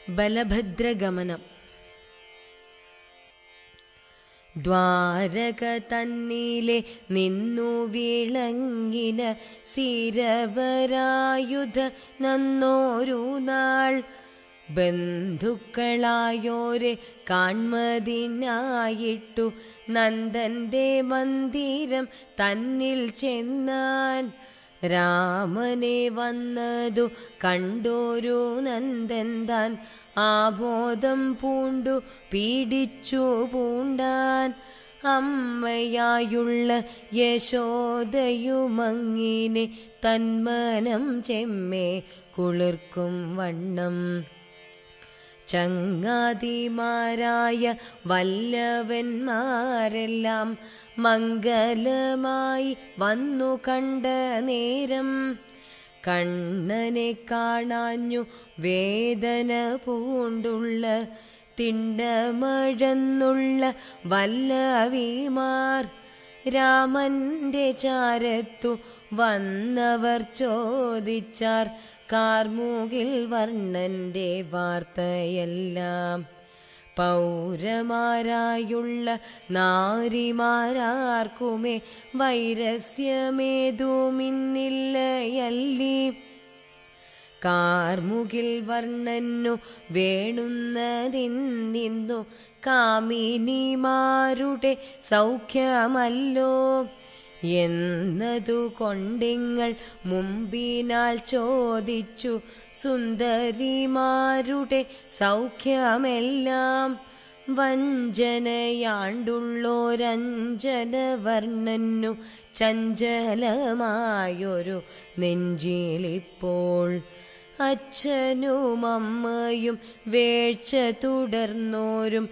ബലഭദ്രഗമനം ദ്വാരക തന്നിലെ നിന്നു വിളങ്ങിന സ്ഥിരവരായുധ നന്നോരു നാൾ ബന്ധുക്കളായോരെ കാൺമതിനായിട്ടു നന്ദന്റെ മന്ദിരം തന്നിൽ ചെന്നാൻ രാമനെ വന്നതു കണ്ടോരു നന്ദൻ താൻ ആബോധം പൂണ്ടു പീഡിച്ചു പൂണ്ടാൻ അമ്മയായുള്ള യശോദയുമങ്ങിനെ തന്മനം ചെമ്മേ കുളിർക്കും വണ്ണം ചങ്ങാതിമാരായ വല്ലവന്മാരെല്ലാം മംഗലമായി വന്നു കണ്ട നേരം കണ്ണനെ കാണാഞ്ഞു വേദന പൂണ്ടുള്ള തിണ്ടമഴന്നുള്ള വല്ലവിമാർ രാമന്റെ ചാരത്തു വന്നവർ ചോദിച്ചാർ കാർമുകിൽ വർണ്ണന്റെ വാർത്തയെല്ലാം പൗരമാരായുള്ള നാരിമാരാർക്കുമേ വൈരസ്യമേതുമിന്നില്ലയല്ലി കാർമുകിൽ വർണ്ണന്നു വേണുന്നതിന്നു കാമിനിമാരുടെ സൗഖ്യമല്ലോ എന്നതു കൊണ്ടിങ്ങൾ മുമ്പിനാൽ ചോദിച്ചു സുന്ദരിമാരുടെ സൗഖ്യമെല്ലാം വഞ്ചനയാണ്ടുള്ളോരഞ്ജനവർണ്ണന്നു ചഞ്ചലമായൊരു നെഞ്ചിലിപ്പോൾ അച്ഛനും അമ്മയും വേഴ്ച തുടർന്നോരും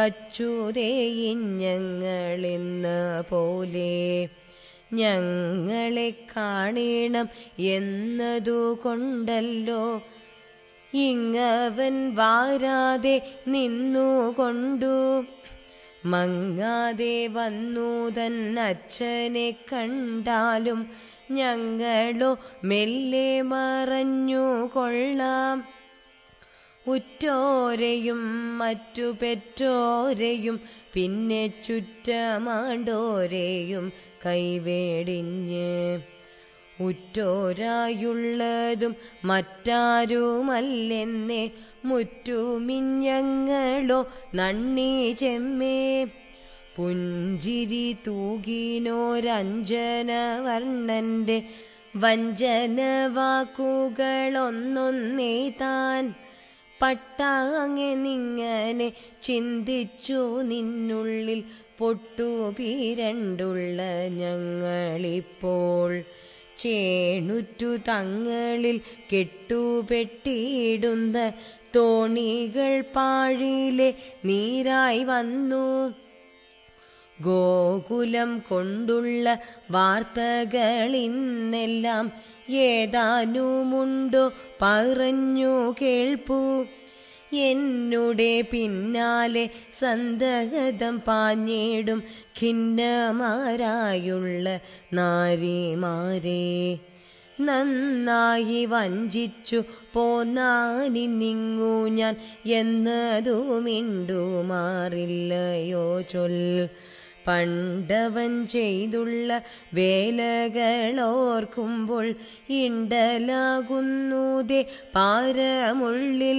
കച്ചുതേയിഞ്ഞങ്ങളിന്ന് പോലെ ഞങ്ങളെ കാണണം എന്നതു കൊണ്ടല്ലോ ഇങ്ങവൻ വാരാതെ നിന്നുകൊണ്ടു മങ്ങാതെ വന്നു തന്നച്ഛനെ കണ്ടാലും ഞങ്ങളോ മെല്ലെ മറഞ്ഞു കൊള്ളാം ഉറ്റോരെയും മറ്റു പെറ്റോരെയും പിന്നെ ചുറ്റമാണ്ടോരെയും കൈവേടിഞ്ഞ് ഉറ്റോരായുള്ളതും മറ്റാരുമല്ലെന്നെ മുറ്റുമിഞ്ഞങ്ങളോ നന്ദി ചെമ്മേ പുഞ്ചിരി തൂകിനോരഞ്ജന വർണ്ണന്റെ വഞ്ചന വാക്കുകളൊന്നൊന്നേ താൻ പട്ടാങ്ങെ നിങ്ങനെ ചിന്തിച്ചു നിന്നുള്ളിൽ പൊട്ടുപീരണ്ടുള്ള ഞങ്ങളിപ്പോൾ ചേണുറ്റു തങ്ങളിൽ കെട്ടുപെട്ടിടുന്ന തോണികൾ പാഴിലെ നീരായി വന്നു ഗോകുലം കൊണ്ടുള്ള വാർത്തകളിന്നെല്ലാം ഏതാനുമുണ്ടോ പറഞ്ഞു കേൾപ്പൂ എന്നുടെ പിന്നാലെ സന്തഗതം പാഞ്ഞേടും ഖിന്നമാരായുള്ള നാരിമാരെ നന്നായി വഞ്ചിച്ചു പോന്നാനിന്നിങ്ങു ഞാൻ എന്നതു മിണ്ടുമാറില്ലയോ ചൊൽ പണ്ടവൻ ചെയ്തുള്ള വേലകളോർക്കുമ്പോൾ ഇണ്ടലാകുന്നൂതേ പാരമുള്ളിൽ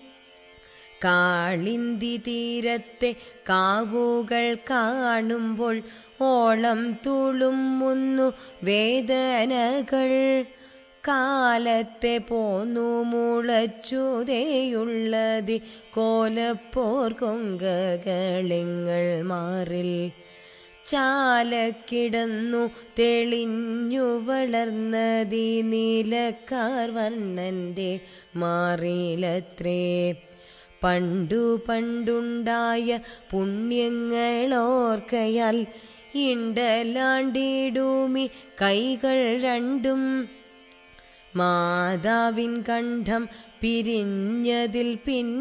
കാളിന്തി തീരത്തെ കാവുകൾ കാണുമ്പോൾ ഓളം തുളുമുന്നു വേദനകൾ കാലത്തെ പോന്നു മുളച്ചുതേയുള്ളതി കോലപ്പോർ കൊങ്കകളിങ്ങൾ മാറിൽ ചാലക്കിടന്നു തെളിഞ്ഞു വളർന്നതി നീലക്കാർ വർണ്ണന്റെ മാറിലത്രേ പണ്ടു പണ്ടുണ്ടായ പുണ്യങ്ങളോർക്കയാൽ ഇണ്ടലാണ്ടിടുമി കൈകൾ രണ്ടും മാതാവിൻ കണ്ഠം പിരിഞ്ഞതിൽ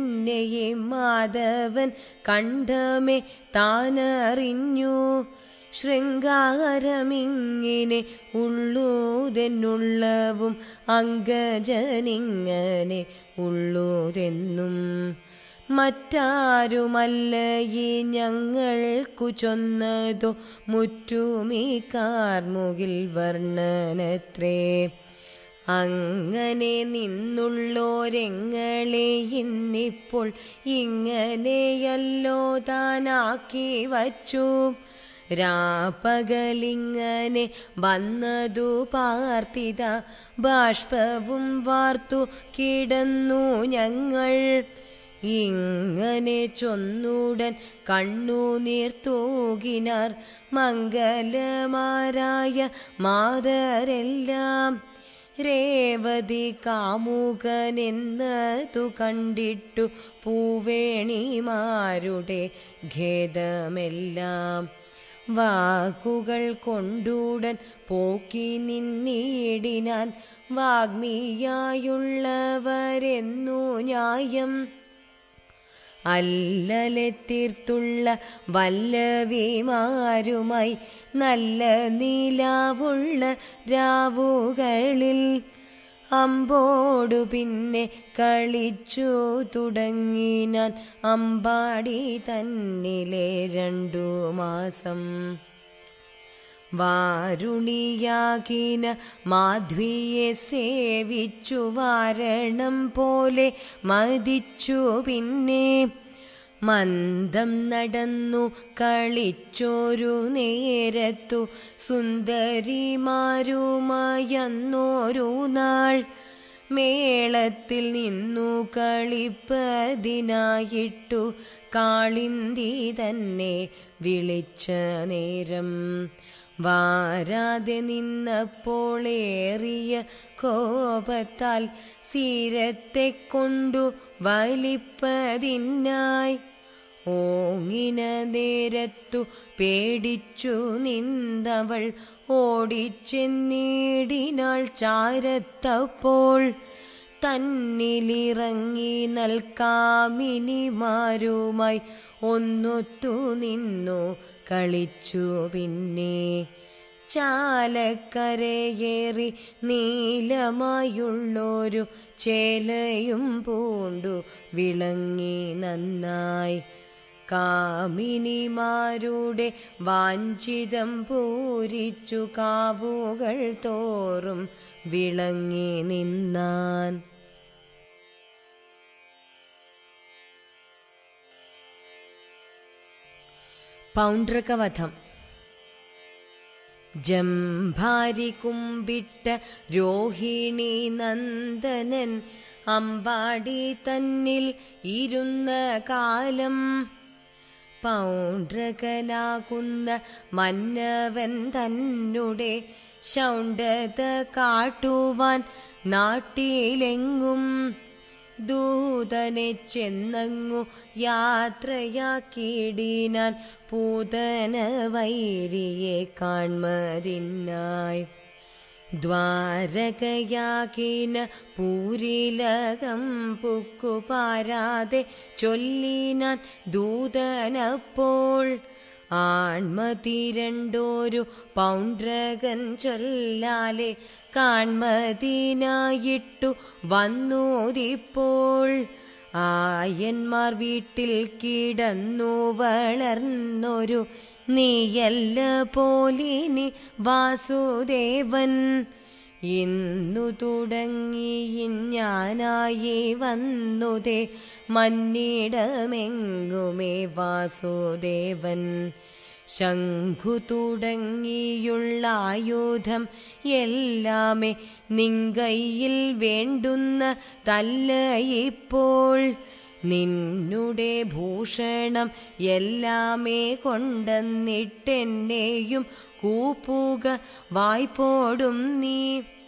പിന്നെയെ മാധവൻ കണ്ഠമേ താനറിഞ്ഞു ശൃംഗാരമിങ്ങനെ ഉള്ളൂതെന്നുള്ളവും അങ്കജനിങ്ങനെ ഉള്ളൂതെന്നും മറ്റാരുമല്ല ഈ ഞങ്ങൾക്കു ചൊന്നതോ മുറ്റുമീ കാർമുകിൽ വർണ്ണനത്രേ അങ്ങനെ നിന്നുള്ളോരെങ്ങളെ ഇന്നിപ്പോൾ ഇങ്ങനെയല്ലോ താനാക്കി വച്ചു രാപ്പകലിങ്ങനെ വന്നതു പാർത്തിത ബാഷ്പവും വാർത്തു കിടന്നു ഞങ്ങൾ ഇങ്ങനെ ചൊന്നുടൻ കണ്ണുനീർ തൂകിനാർ മംഗലമാരായ മാതരെല്ലാം രേവതി കാമുകനെന്നതു കണ്ടിട്ടു പൂവേണിമാരുടെ ഖേദമെല്ലാം വാക്കുകൾ കൊണ്ടുടൻ പോക്കി നിന്നീടിനാൻ വാഗ്മിയായുള്ളവരെന്നു ന്യായം അല്ലലെ തീർത്തുള്ള വല്ലവിമാരുമായി നല്ല നീലാവുള്ള രാവുകളിൽ അമ്പോടു പിന്നെ കളിച്ചു തുടങ്ങിനാൻ അമ്പാടി തന്നിലെ രണ്ടു മാസം വാരുണിയാകിന മാധ്വിയെ സേവിച്ചു വാരണം പോലെ മതിച്ചു പിന്നെ മന്ദം നടന്നു കളിച്ചൊരു നേരത്തു സുന്ദരിമാരുമായെന്നോരു നാൾ മേളത്തിൽ നിന്നു കളിപ്പതിനായിട്ടു കാളിന്തി തന്നെ വിളിച്ച നേരം വാരാതെ നിന്നപ്പോളേറിയ കോപത്താൽ സീരത്തെ കൊണ്ടു വലിപ്പതിനായി ഓങ്ങിന നേരത്തു പേടിച്ചു നിന്നവൾ ഓടിച്ചെന്നീടിനാൾ ചാരത്തപ്പോൾ തന്നിലിറങ്ങി നൽകാമിനിമാരുമായി ഒന്നൊത്തു നിന്നു കളിച്ചു പിന്നെ ചാലക്കരയേറി നീലമായുള്ളൊരു ചേലയും പൂണ്ടു വിളങ്ങി നന്നായി കാമിനിമാരുടെ വാഞ്ചിതം പൂരിച്ചു കാവുകൾ തോറും വിളങ്ങി നിന്നാൻ പൗണ്ഡ്രകവധം ജംഭാരി കുമ്പിട്ട രോഹിണി നന്ദനൻ അമ്പാടി തന്നിൽ ഇരുന്ന കാലം പൗണ്ഡ്രകനാകുന്ന മന്നവൻ തന്നുടെ ശൗണ്ടത കാട്ടുവാൻ നാട്ടിലെങ്ങും ദൂതനെ ചെന്നങ്ങു യാത്രയാക്കിയിടിനാൻ പൂതന വൈരിയെ കാൺമതിനായി ദ്വാരകയാകിന പൂരിലകം പുക്കു പാരാതെ ചൊല്ലിനാൻ ദൂതനപ്പോൾ ആൺമതി രണ്ടോരു പൗണ്ഡ്രകൻ ചൊല്ലാലെ കാൺമതിനായിട്ടു വന്നോതിപ്പോൾ ആയന്മാർ വീട്ടിൽ കിടന്നു വളർന്നൊരു നീയല്ല പോലിനി വാസുദേവൻ ഇന്നു തുടങ്ങി ഞാനായി വന്നുതേ മന്നിടമെങ്ങുമേ വാസുദേവൻ ശംഖു തുടങ്ങിയുള്ള ആയുധം എല്ലാമേ നിങ്കയിൽ വേണ്ടുന്ന തല്ല ഇപ്പോൾ നിന്നുടെ ഭൂഷണം എല്ലാമേ കൊണ്ടെന്നിട്ടെന്നെയും കൂപ്പുക വായ്പോടും നീ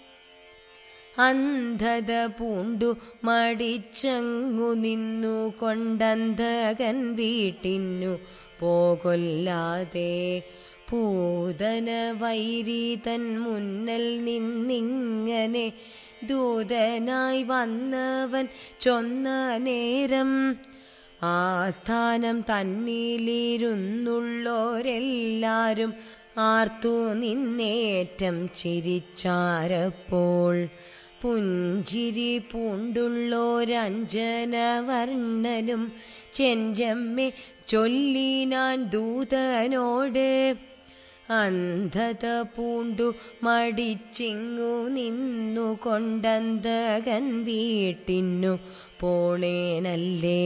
അന്ധത പൂണ്ടു മടിച്ചങ്ങു നിന്നു കൊണ്ടന്ധകൻ വീട്ടിന്നു പോകൊല്ലാതെ പൂതന വൈരീതൻ മുന്നൽ നിന്നിങ്ങനെ ദൂതനായി വന്നവൻ ചൊന്ന നേരം ആസ്ഥാനം തന്നിലിരുന്നുള്ളോരെല്ലാരും ആർത്തു നിന്നേറ്റം ചിരിച്ചാരപ്പോൾ പുഞ്ചിരി പൂണ്ടുള്ളോരഞ്ജനവർണ്ണനും ചെഞ്ചമ്മെ ചൊല്ലിനാൻ ദൂതനോട് അന്ധത പൂണ്ടു മടിച്ചിങ്ങു നിന്നു കൊണ്ടന്തകൻ വീട്ടിന്നു പോണേനല്ലേ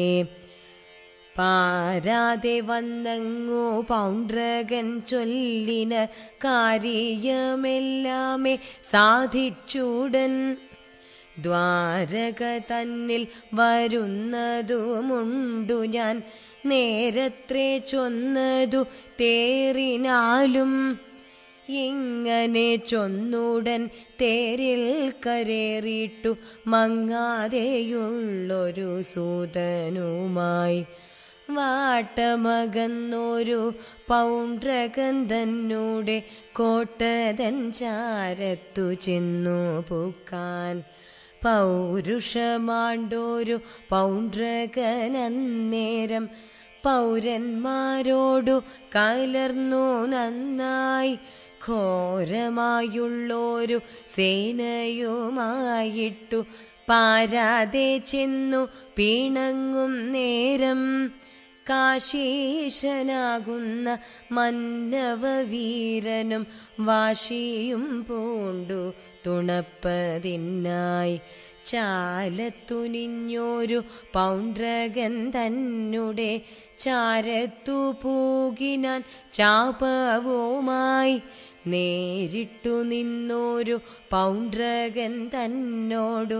പാരാതെ വന്നങ്ങു പൗണ്ട്രകൻ ചൊല്ലിന കാര്യമെല്ലാമേ സാധിച്ചൂടൻ ദ്വാരക തന്നിൽ വരുന്നതുമുണ്ടു ഞാൻ നേരത്രേ ചൊന്നതു തേറിനാലും ഇങ്ങനെ ചൊന്നുടൻ തേരിൽ കരേറിയിട്ടു മങ്ങാതെയുള്ളൊരു സൂതനുമായി വാട്ടമകന്നൊരു പൗണ്ട്രകൻ തന്നൂടെ കോട്ടതൻ ചാരത്തു ചെന്നു പൂക്കാൻ പൗരുഷമാണ്ടോരു പൗണ്ട്രകനന്നേരം പൗരന്മാരോടു കലർന്നു നന്നായി ഘോരമായുള്ളൊരു സേനയുമായിട്ടു പാരാതെ ചെന്നു പിണങ്ങും നേരം കാശീശനാകുന്ന മന്നവവീരനും വാശിയും പൂണ്ടു തുണപ്പതിനായി ചാലത്തുനിഞ്ഞൊരു പൗണ്ട്രകൻ തന്നുടെ ചാരത്തു പൂകിനാൻ ചാപവുമായി നേരിട്ടു നിന്നൊരു പൗണ്ട്രകൻ തന്നോടു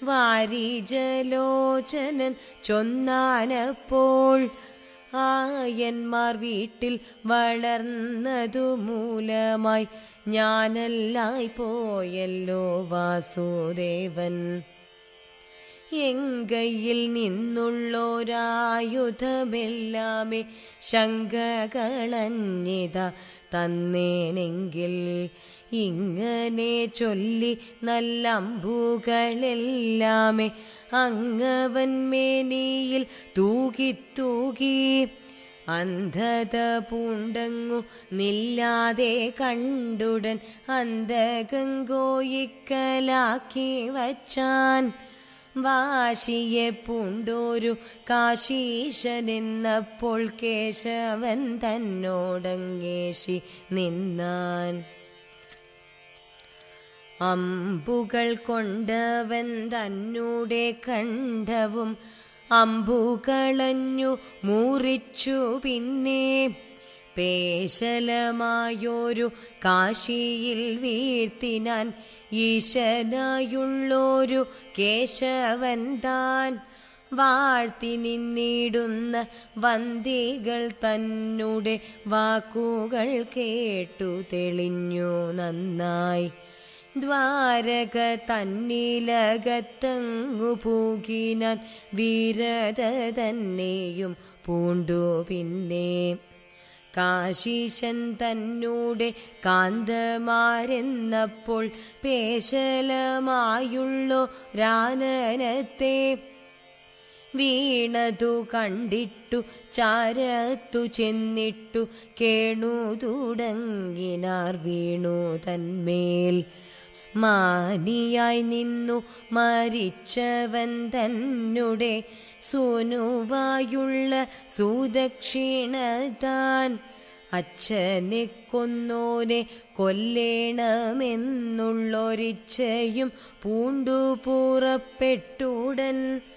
വാരിജലോചനൻ ചൊന്നാനപ്പോൾ ആയന്മാർ വീട്ടിൽ വളർന്നതു മൂലമായി ഞാനല്ലായി പോയല്ലോ വാസുദേവൻ എങ്കയിൽ നിന്നുള്ളൊരായുധമെല്ലാമേ ശങ്കകളഞ്ഞിത തന്നേനെങ്കിൽ ഇങ്ങനെ ചൊല്ലി നല്ല അമ്പുകളെല്ലാമേ അങ്ങവൻ മേനിയിൽ തൂകി തൂകി അന്ധത പൂണ്ടങ്ങു നില്ലാതെ കണ്ടുടൻ അന്ധകങ്കോയിക്കലാക്കി വച്ചാൻ വാശിയെ പൂണ്ടോരു കാശീശനെന്നപ്പോൾ കേശവൻ തന്നോടങ്ങേശി നിന്നാൻ അമ്പുകൾ കൊണ്ടവൻ തന്നൂടെ കണ്ഠവും അമ്പുകളഞ്ഞു മുറിച്ചു പിന്നെ പേശലമായൊരു കാശിയിൽ വീഴ്ത്തിനാൻ ഈശനായുള്ളൊരു കേശവൻ താൻ വാഴ്ത്തി നിന്നിടുന്ന വന്തികൾ തന്നുടെ വാക്കുകൾ കേട്ടു തെളിഞ്ഞു നന്നായി ദ്വാരക തന്നിലകത്തങ്ങു പൂകിനാൻ വീരത തന്നെയും പൂണ്ടു പിന്നെ കാശീശൻ തന്നൂടെ കാന്തമാരെന്നപ്പോൾ പേശലമായുള്ളോ രാനനത്തെ വീണതു കണ്ടിട്ടു ചാരത്തു ചെന്നിട്ടു കേണു തുടങ്ങിനാർ വീണു തന്മേൽ മാനിയായി നിന്നു മരിച്ചവൻ തന്നുടെ സൂനുവായുള്ള സുദക്ഷിണതാൻ അച്ഛനെ കൊന്നോനെ കൊല്ലേണമെന്നുള്ളൊരിച്ഛയും പൂണ്ടു പുറപ്പെട്ടുടൻ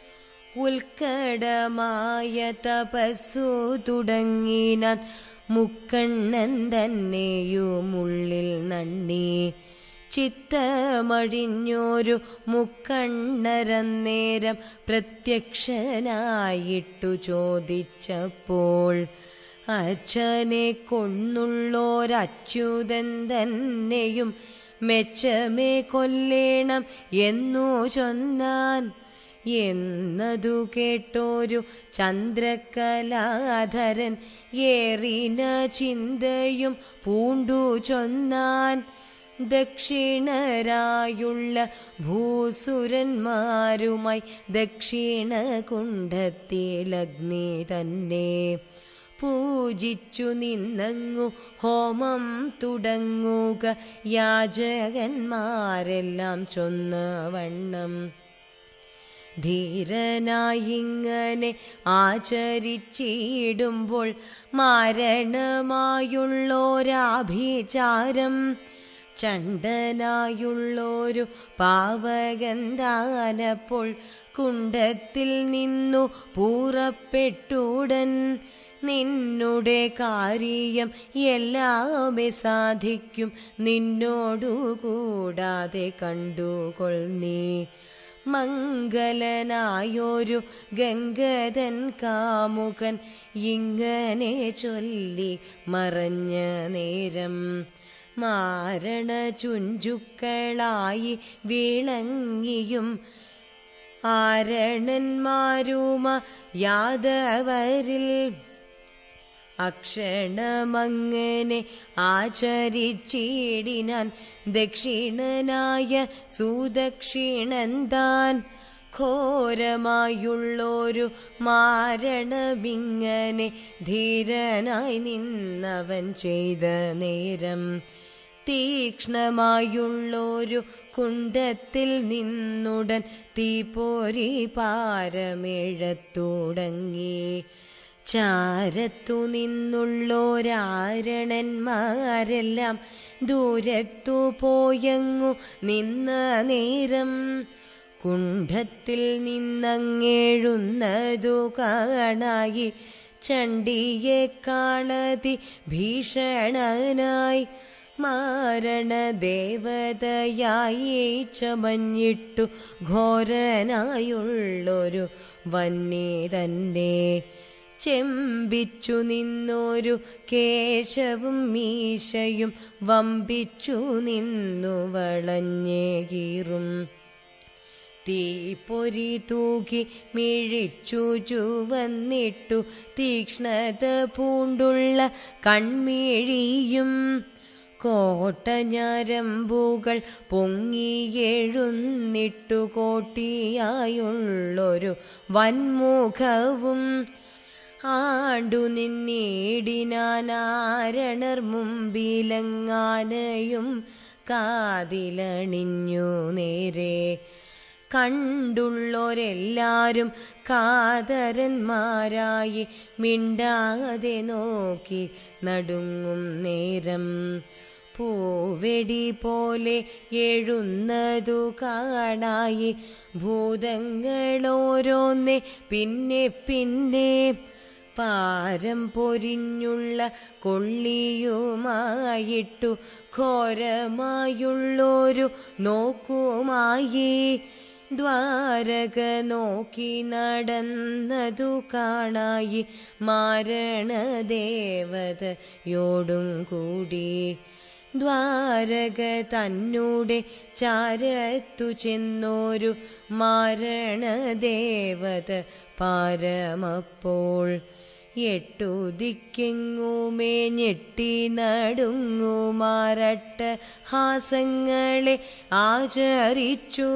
ഉൽക്കടമായ തപസ്സു തുടങ്ങിനാൻ മുക്കണ്ണൻ തന്നെയുമുള്ളിൽ നണ്ണി ചിത്തമഴിഞ്ഞൊരു മുക്കണ്ണരന്നേരം പ്രത്യക്ഷനായിട്ടു ചോദിച്ചപ്പോൾ അച്ഛനെ കൊന്നുള്ളോരച്യുതൻ തന്നെയും മെച്ചമേ കൊല്ലേണം എന്നു ചൊന്നാൻ എന്നതു കേട്ടോരു ചന്ദ്രകലാധരൻ ഏറിന ചിന്തയും പൂണ്ടു ചൊന്നാൻ ദക്ഷിണരായുള്ള ഭൂസുരന്മാരുമായി ദക്ഷിണ കുണ്ഡത്തിലഗ്നി തന്നെ പൂജിച്ചു നിന്നങ്ങു ഹോമം തുടങ്ങുക യാചകന്മാരെല്ലാം ചൊന്ന വണ്ണം ധീരനായിങ്ങനെ ആചരിച്ചിടുമ്പോൾ മാരണമായുള്ളോരാഭിചാരം ചണ്ടനായുള്ളൊരു പാവകന്താനപ്പോൾ കുണ്ടത്തിൽ നിന്നു പൂറപ്പെട്ടുടൻ നിന്നുടെ കാര്യം എല്ലാമേ സാധിക്കും നിന്നോടു കൂടാതെ കണ്ടുകൊൾ നീ മംഗലനായൊരു ഗംഗതൻ കാമുകൻ ഇങ്ങനെ ചൊല്ലി മറഞ്ഞ നേരം മാരണ ചുഞ്ചുക്കളായി വിളങ്ങിയും ആരണന്മാരുമ യാദവരിൽ അക്ഷണമങ്ങനെ ആചരിച്ചിടിനാൻ ദക്ഷിണനായ സുദക്ഷിണന്താൻ ഘോരമായുള്ളൊരു മാരണമിങ്ങനെ ധീരനായി നിന്നവൻ ചെയ്ത നേരം തീക്ഷ്ണമായുള്ളൊരു കുണ്ടത്തിൽ നിന്നുടൻ തീപോരി പാരമിഴത്തുടങ്ങി ചാരത്തു നിന്നുള്ളോരാരണന്മാരെല്ലാം ദൂരത്തു പോയങ്ങു നിന്ന നേരം കുണ്ഠത്തിൽ നിന്നങ്ങേഴുന്നതു കാണായി ചണ്ടിയെ കാണതി ഭീഷണനായി മാരണദേവതയായി ചമഞ്ഞിട്ടു ഘോരനായുള്ളൊരു വന്നി തന്നെ ചെമ്പിച്ചു നിന്നൊരു കേശവും മീശയും വമ്പിച്ചു നിന്നു വളഞ്ഞേ കീറും തീപ്പൊരി തൂക്കി മിഴിച്ചു ചുവന്നിട്ടു തീക്ഷ്ണത പൂണ്ടുള്ള കൺമിഴിയും കോട്ടഞ്ഞരമ്പുകൾ പൊങ്ങിയെഴുന്നിട്ടു കോട്ടിയായുള്ളൊരു വൻമുഖവും ആണ്ടു നിന്നീടിനാനാരണർ മുമ്പിലങ്ങാനയും കാതിലണിഞ്ഞു നേരെ കണ്ടുള്ളോരെല്ലാരും കാതരന്മാരായി മിണ്ടാതെ നോക്കി നടുങ്ങും നേരം പൂവെടി പോലെ എഴുന്നതു കാണായി ഭൂതങ്ങളോരോന്നെ പിന്നെ പിന്നെ പാരം പൊരിഞ്ഞുള്ള കൊള്ളിയുമായിട്ടു ഘോരമായുള്ളൊരു നോക്കുമായി ദ്വാരക നോക്കി നടന്നതു കാണായി മാരണദേവതയോടും കൂടി ദ്വാരക തന്നൂടെ ചാരത്തു ചെന്നോരു മാരണദേവത പാരമപ്പോൾ എട്ടു ദിക്കെങ്ങുമേ ഞെട്ടി നടുങ്ങുമാരട്ട ഹാസങ്ങളെ ആചരിച്ചു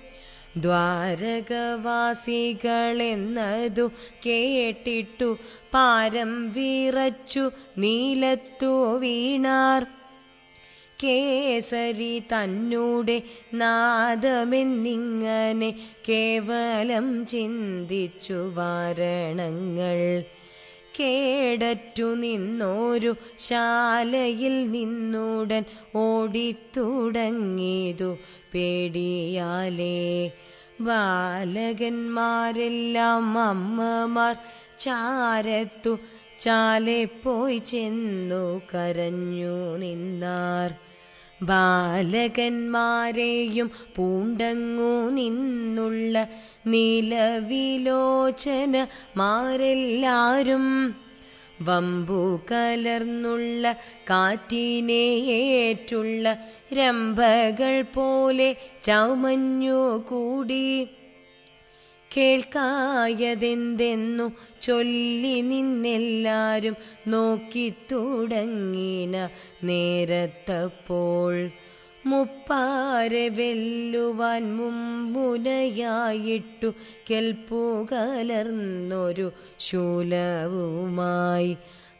ദ്വാരകവാസികളെന്നതു കേട്ടിട്ടു പാരം വിറച്ചു നീലത്തു വീണാർ കേസരി തന്നൂടെ നാദമെന്നിങ്ങനെ കേവലം ചിന്തിച്ചു വാരണങ്ങൾ കേടറ്റു നിന്നോരു ശാലയിൽ നിന്നുടൻ ഓടിത്തുടങ്ങിയതു പേടിയാലേ ബാലകന്മാരെല്ലാം അമ്മമാർ ചാരത്തു ചാലെ പോയി ചെന്നു കരഞ്ഞു നിന്നാർ ബാലകന്മാരെയും പൂണ്ടങ്ങു നിന്നുള്ള നീലവിലോചനമാരെല്ലാരും വമ്പു കലർന്നുള്ള കാറ്റിനെ ഏറ്റുള്ള രംഭകൾ പോലെ ചൗമഞ്ഞു കൂടി കേൾക്കായതെന്തെന്നു ചൊല്ലി നിന്നെല്ലാരും നോക്കി തുടങ്ങിന നേരത്തപ്പോൾ മുപ്പാരെ വെല്ലുവാൻ മുമ്പുനയായിട്ടു കെൽപ്പു കലർന്നൊരു ശൂലവുമായി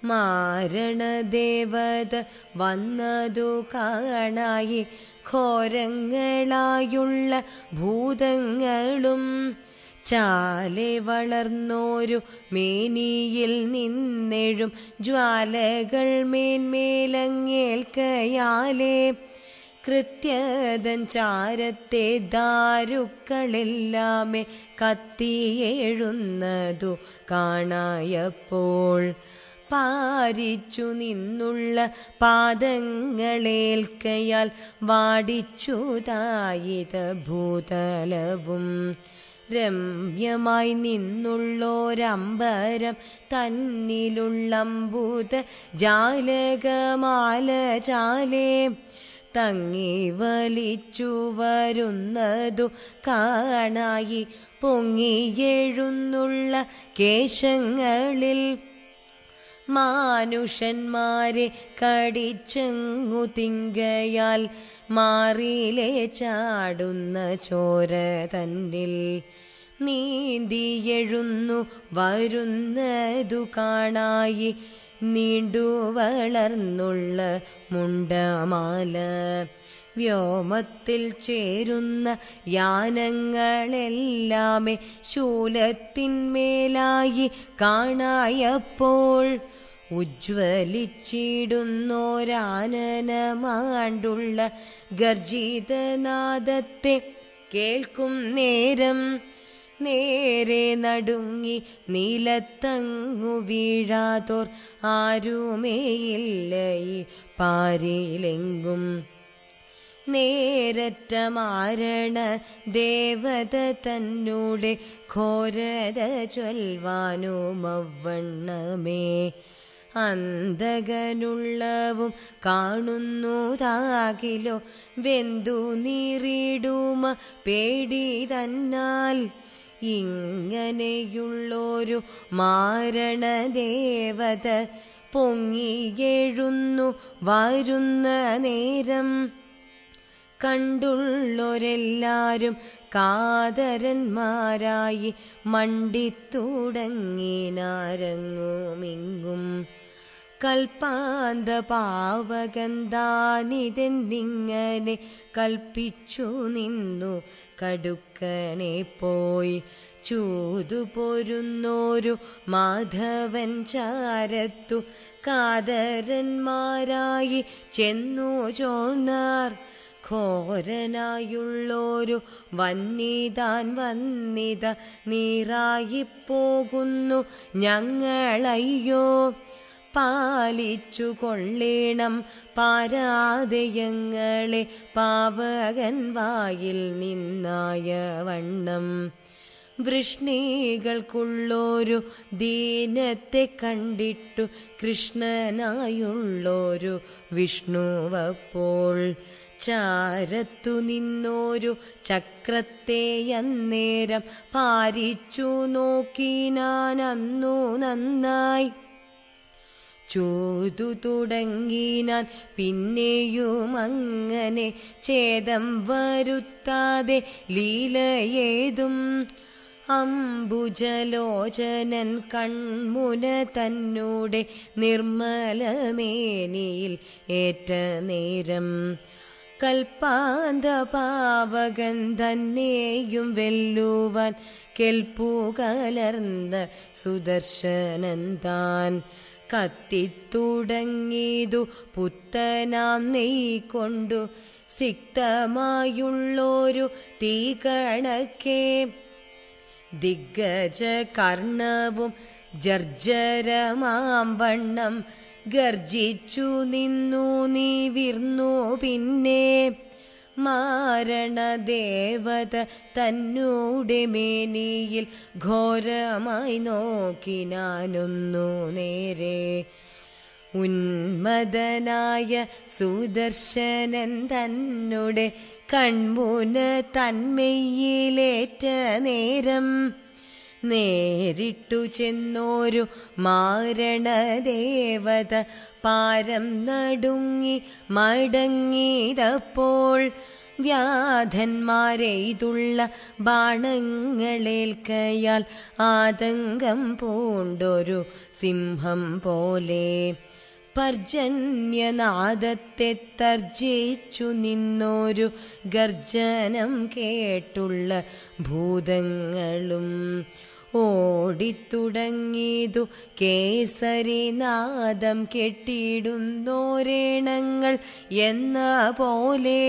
മാരണദേവത വന്നതു കാണായി ഘോരങ്ങളായുള്ള ഭൂതങ്ങളും ചാലെ വളർന്നോരു മേനിയിൽ നിന്നെഴും ജ്വാലകൾ മേന്മേലങ്ങേൽക്കയാലേ കൃത്യതൻ ചാരത്തെ ദാരുക്കളെല്ലാമേ കത്തിയെഴുന്നതു കാണായപ്പോൾ പാരിച്ചു നിന്നുള്ള പാദങ്ങളേൽക്കയാൽ വാടിച്ചുതായിത ഭൂതലവും രമ്യമായി നിന്നുള്ളോരമ്പരം തന്നിലുള്ളമ്പൂത ജാലകമാല ചാലേ തങ്ങി വലിച്ചു വരുന്നതു കാണായി പൊങ്ങിയെഴുന്നുള്ള കേശങ്ങളിൽ മാനുഷന്മാരെ കടിച്ചങ്ങു തിങ്കയാൽ മാറിയിലെ ചാടുന്ന ചോര തന്നിൽ നീന്തിയെഴുന്നു വരുന്നതു കാണായി നീണ്ടു വളർന്നുള്ള മുണ്ടമാല വ്യോമത്തിൽ ചേരുന്ന യാനങ്ങളെല്ലാമേ ശൂലത്തിന്മേലായി കാണായപ്പോൾ ഉജ്വലിച്ചിടുന്നോരാനനമാണ്ടുള്ള ഗർജിതനാദത്തെ കേൾക്കും നേരം നേരെ നടുങ്ങി നീലത്തങ്ങു വീഴാതോർ ആരുമേയില്ല ഈ പാരിലെങ്കും നേരറ്റ മാരണ ദേവത തന്നൂടെ ഘോരത ചൊൽവാനുമവണ്ണമേ അന്തകനുള്ളവും കാണുന്നതാകിലോ വെന്തു നീറിടുമ പേടി തന്നാൽ ഇങ്ങനെയുള്ളൊരു മാരണദേവത പൊങ്ങിയെഴുന്നു വരുന്ന നേരം കണ്ടുള്ളൊരെല്ലാരും കാതരന്മാരായി മണ്ടിത്തുടങ്ങിനാരങ്ങുമിങ്ങും കൽപ്പാന്ത പാവകന്താനിതെന്നിങ്ങനെ കൽപ്പിച്ചു നിന്നു കടുക്കനെ പോയി ചൂതു പോരുന്നോരു മാധവൻ ചാരത്തു കാതരന്മാരായി ചെന്നു ചോന്നാർ ഘോരനായുള്ളൊരു വന്നിതാൻ വന്നിത നീറായി പോകുന്നു ഞങ്ങളയ്യോ പാലിച്ചു കൊള്ളേണം പാരാതയങ്ങളെ പാവകൻ വായിൽ നിന്നായ വണ്ണം വൃഷ്ണികൾക്കുള്ളൊരു ദീനത്തെ കണ്ടിട്ടു കൃഷ്ണനായുള്ളൊരു വിഷ്ണുവപ്പോൾ ചാരത്തു നിന്നോരു ചക്രത്തെ അന്നേരം പാരിച്ചു നോക്കിനാൻ അന്നു നന്നായി ചൂതു തുടങ്ങിനാൻ പിന്നെയും അങ്ങനെ ഛേദം വരുത്താതെ ലീലയേതും അംബുജലോചനൻ കൺമുന തന്നൂടെ നിർമ്മലമേനിയിൽ ഏറ്റ നേരം കൽപ്പാന്ത പാവകൻ തന്നെയും വെല്ലുവാൻ കെൽപ്പു കലർന്ന സുദർശനൻ താൻ കത്തിത്തുടങ്ങിയതു പുത്തനാം നെയ് കൊണ്ടു സിക്തമായുള്ളൊരു തീ കണക്കേ ദിഗ്ഗജ കർണവും ജർജരമാം വണ്ണം ഗർജിച്ചു നിന്നു നീ വിർന്നു പിന്നെ മാരണദേവത തന്നൂടെ മേനിയിൽ ഘോരമായി നോക്കിനാനൊന്നു നേരെ ഉന്മദനായ സുദർശനൻ തന്നുടെ കൺമുന തന്മയിലേറ്റ നേരം നേരിട്ടു ചെന്നോരു മാരണദേവത പാരം നടുങ്ങി മടങ്ങിയതപ്പോൾ വ്യാധന്മാരെയ്തുള്ള ബാണങ്ങളേൽക്കയാൽ ആതങ്കം പൂണ്ടൊരു സിംഹം പോലെ പർജന്യനാദത്തെ തർജിച്ചു നിന്നൊരു ഗർജനം കേട്ടുള്ള ഭൂതങ്ങളും ഓടിത്തുടങ്ങിയതു കേസരിനാദം കെട്ടിയിടുന്നോരേണങ്ങൾ എന്ന പോലെ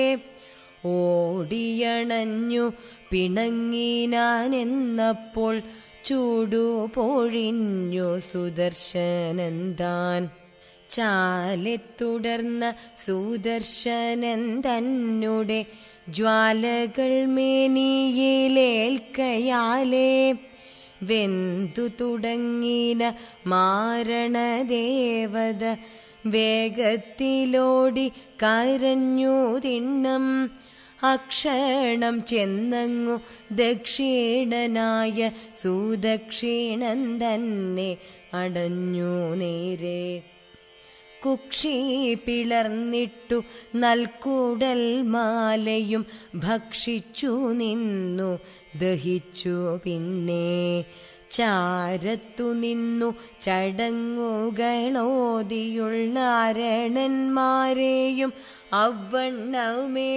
ഓടിയണഞ്ഞു പിണങ്ങിനാനെന്നപ്പോൾ ചൂടു പൊഴിഞ്ഞു സുദർശനന്താൻ ചാലെ തുടർന്ന സുദർശനൻ തന്നെ ജ്വാലകൾ മേനിയിലേൽക്കയാലേ വെന്തു തുടങ്ങിന മാരണദേവത വേഗത്തിലോടി കരഞ്ഞു തിണ്ണം അക്ഷണം ചെന്നങ്ങു ദക്ഷിണനായ സുദക്ഷിണൻ തന്നെ അടഞ്ഞു നേരെ കുക്ഷി പിളർന്നിട്ടു നൽകൂടൽ മാലയും ഭക്ഷിച്ചു നിന്നു ദഹിച്ചു പിന്നെ ചാരത്തു നിന്നു ചടങ്ങുകളോതിയുള്ള അരണന്മാരെയും അവണ്ണമേ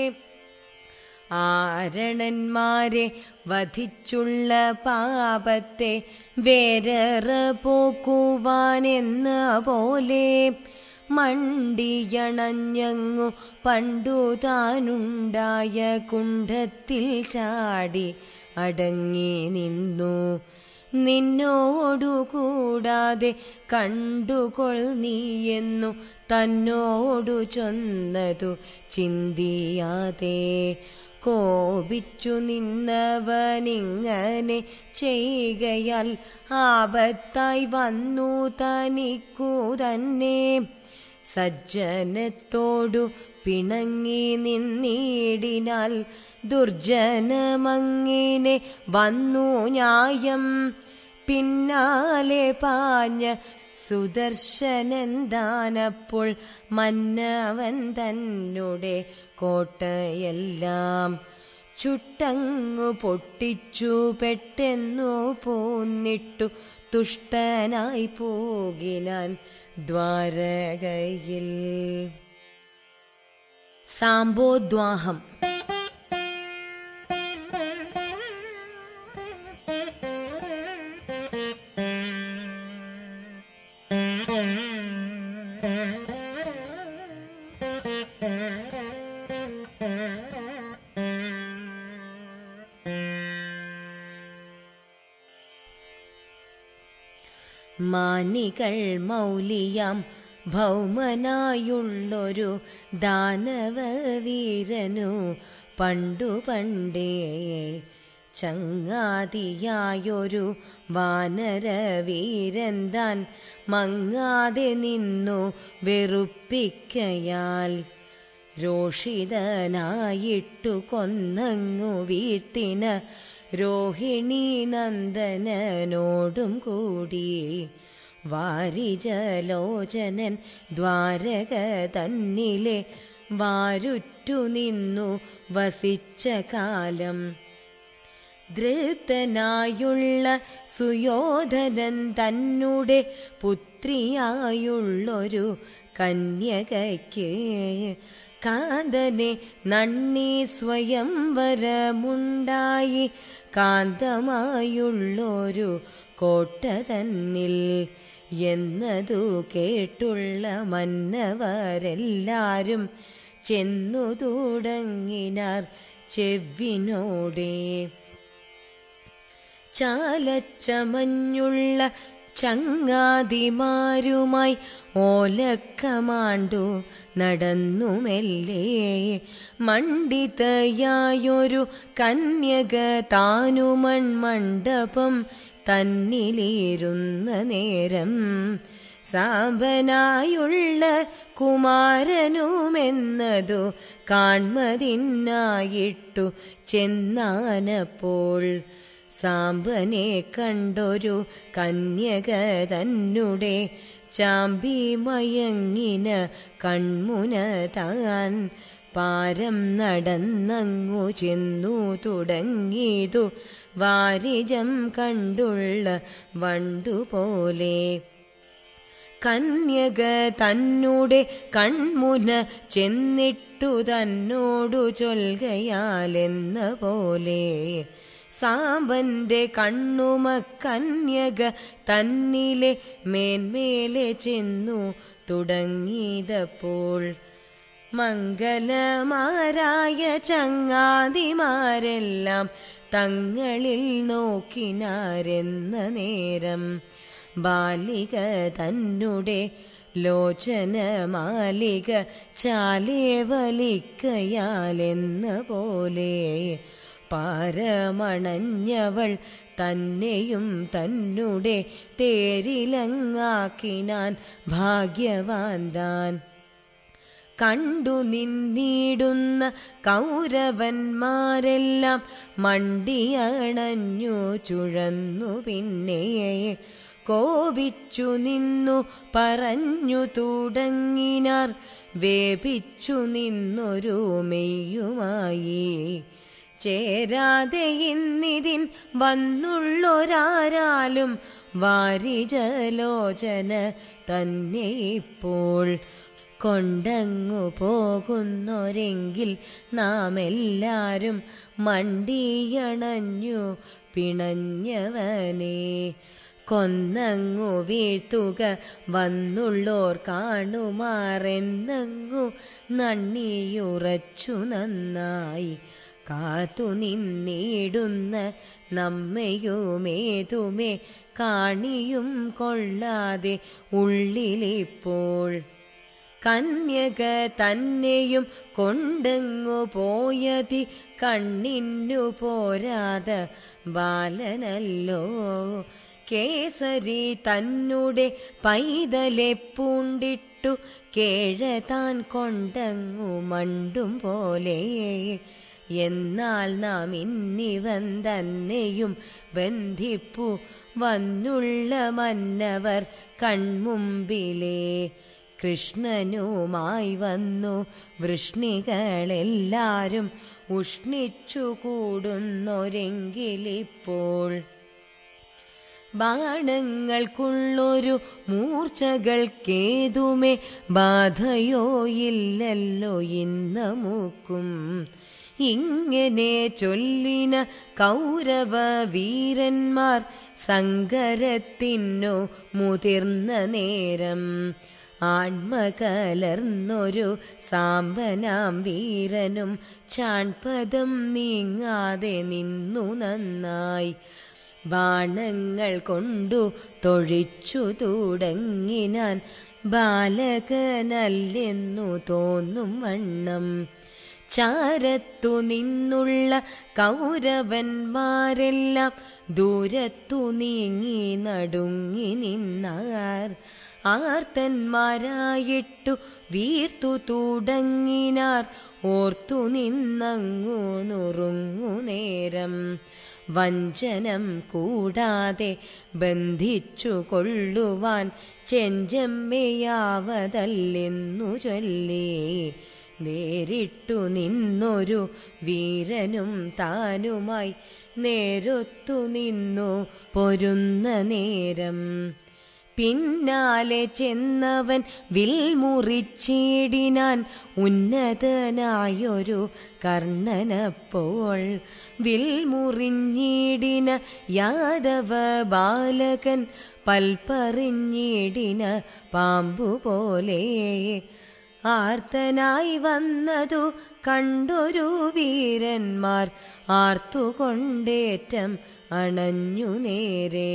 ആരണന്മാരെ വധിച്ചുള്ള പാപത്തെ വേരറ പോക്കുവാനെന്ന പോലെ മണ്ടിയണഞ്ഞങ്ങു പണ്ടു താനുണ്ടായ കുണ്ഠത്തിൽ ചാടി അടങ്ങി നിന്നു നിന്നോടു കൂടാതെ കണ്ടുകൊൾ നീയെന്നു തന്നോടു ചൊന്നതു ചിന്തിയാതെ കോപിച്ചു നിന്നവനിങ്ങനെ ചെയ്യുകയാൽ ആപത്തായി വന്നു തനിക്കു തന്നെ സജ്ജനത്തോടു പിണങ്ങി നിന്നിടിനാൽ ദുർജനമങ്ങിനെ വന്നു ന്യായം പിന്നാലെ പാഞ്ഞ സുദർശനന്താനപ്പോൾ മന്നവൻ തന്നെ കോട്ടയെല്ലാം ചുട്ടങ്ങു പൊട്ടിച്ചു പെട്ടെന്നു പോന്നിട്ടു തുഷ്ടനായി പോകിനാൻ ദ്വാരകയിൽ സാംബോദ്വാഹം മാനികൾ മൗലിയാം ഭൗമനായുള്ളൊരു ദാനവവീരനു പണ്ടു പണ്ടേ ചങ്ങാതിയായൊരു വാനരവീരൻ താൻ മങ്ങാതെ നിന്നു വെറുപ്പിക്കയാൽ രോഷിതനായിട്ടു കൊന്നങ്ങു വീഴ്ത്തിന രോഹിണി നന്ദനോടും കൂടി വാരിജലോചനൻ ദ്വാരക തന്നിലെ വാരുറ്റു നിന്നു വസിച്ച കാലം ധൃതനായുള്ള സുയോധനൻ തന്നെ പുത്രിയായുള്ളൊരു കന്യകയ്ക്ക് കാന്തനെ നന്ദി സ്വയംവരമുണ്ടായി കാന്തമായുള്ളൊരു കോട്ട തന്നിൽ എന്നതു കേട്ടുള്ള മന്നവരെല്ലാരും ചെന്നു തുടങ്ങിനാർ ചെവിനോടേ ചാലച്ചമഞ്ഞുള്ള ചങ്ങാതിമാരുമായി ഓലക്കമാണ്ടു നടന്നുമെല്ലേ മണ്ഡിതയായൊരു കന്യക താനുമൺ മണ്ഡപം തന്നിലിരുന്ന നേരം സാമ്പനായുള്ള കുമാരനുമെന്നതു കാൺമതിനായിട്ടു ചെന്നാനപ്പോൾ സാമ്പനെ കണ്ടൊരു കന്യക തന്നെ ചാമ്പി മയങ്ങിന കൺമുന താൻ പാരം നടന്നങ്ങു ചെന്നു തുടങ്ങിയതു വാരിജം കണ്ടുള്ള വണ്ടുപോലെ കന്യക തന്നൂടെ കൺമുന ചെന്നിട്ടു തന്നോടു ചൊൽകയാലെന്ന പോലെ സാമ്പന്റെ കണ്ണുമ കന്യക തന്നിലെ മേന്മേലെ ചെന്നു തുടങ്ങിയതപ്പോൾ മംഗലമാരായ ചങ്ങാതിമാരെല്ലാം തങ്ങളിൽ നോക്കിനാരെന്ന നേരം ബാലിക തന്നെ ലോചന മാലിക ചാലേ വലിക്കയാലെന്ന പോലെ പാരമണഞ്ഞവൾ തന്നെയും തന്നെ തേരിലങ്ങാക്കിനാൻ ഭാഗ്യവാൻ താൻ കണ്ടു നിന്നിടുന്ന കൗരവന്മാരെല്ലാം മണ്ടിയണഞ്ഞു ചുഴന്നു പിന്നെ കോപിച്ചു നിന്നു പറഞ്ഞു തുടങ്ങിനാർ വേപിച്ചു നിന്നൊരു മെയ്യുമായി ചേരാതെ ഇന്നിതിൻ വന്നുള്ളൊരാരാലും വാരിജലോചന തന്നെ ഇപ്പോൾ കൊണ്ടങ്ങു പോകുന്നൊരെങ്കിൽ നാം എല്ലാരും മണ്ടിയണഞ്ഞു പിണഞ്ഞവനെ കൊന്നങ്ങു വീഴ്ത്തുക വന്നുള്ളോർ കാണുമാറെന്നങ്ങു നണ്ണിയുറച്ചു നന്നായി കാത്തു നിന്നിടുന്ന നമ്മയുമേതുമേ കാണിയും കൊള്ളാതെ ഉള്ളിലിപ്പോൾ കന്യക തന്നെയും കൊണ്ടെങ്ങു പോയതി കണ്ണിന്നു പോരാതെ ബാലനല്ലോ കേസരി തന്നുടെ പൈതലെ പൂണ്ടിട്ടു കേഴ താൻ കൊണ്ടങ്ങു മണ്ടും പോലെ എന്നാൽ നാം ഇന്നിവൻ തന്നെയും ബന്ധിപ്പു വന്നുള്ള മന്നവർ കൺമുമ്പിലേ കൃഷ്ണനുമായി വന്നു വൃഷ്ണികളെല്ലാരും ഉഷ്ണിച്ചു കൂടുന്നൊരെങ്കിലിപ്പോൾ ബാണങ്ങൾക്കുള്ളൊരു മൂർച്ചകൾക്കേതുമേ ബാധയോ ഇല്ലല്ലോ ഇന്നമുക്കും ഇങ്ങനെ ചൊല്ലിന കൗരവ വീരന്മാർ സങ്കരത്തിനു മുതിർന്ന നേരം ആൺമകലർന്നൊരു സാമ്പനാം വീരനും ചാൺപദം നീങ്ങാതെ നിന്നു നന്നായി ബാണങ്ങൾ കൊണ്ടു തൊഴിച്ചു തുടങ്ങിനാൻ ബാലകനല്ലെന്നു തോന്നും വണ്ണം ചാരത്തു നിന്നുള്ള കൗരവന്മാരെല്ലാം ദൂരത്തു നീങ്ങി നടുങ്ങി നിന്നാർ ആർത്തന്മാരായിട്ടു വീർത്തു തുടങ്ങിനാർ ഓർത്തു നിന്നങ്ങു നുറുങ്ങു നേരം വഞ്ചനം കൂടാതെ ബന്ധിച്ചു കൊള്ളുവാൻ ചെഞ്ചമ്മയാവതല്ലെന്നു ചൊല്ലി നേരിട്ടു നിന്നൊരു വീരനും താനുമായി നേരൊത്തു നിന്നു പൊരുന്ന നേരം പിന്നാലെ ചെന്നവൻ വിൽമുറിച്ചിടിനാൻ ഉന്നതനായൊരു കർണനപ്പോൾ വിൽമുറിഞ്ഞിടിന യാദവ ബാലകൻ പൽപ്പറിഞ്ഞിടിന പാമ്പുപോലെ ആർത്തനായി വന്നതു കണ്ടൊരു വീരന്മാർ ആർത്തുകൊണ്ടേറ്റം അണഞ്ഞു നേരെ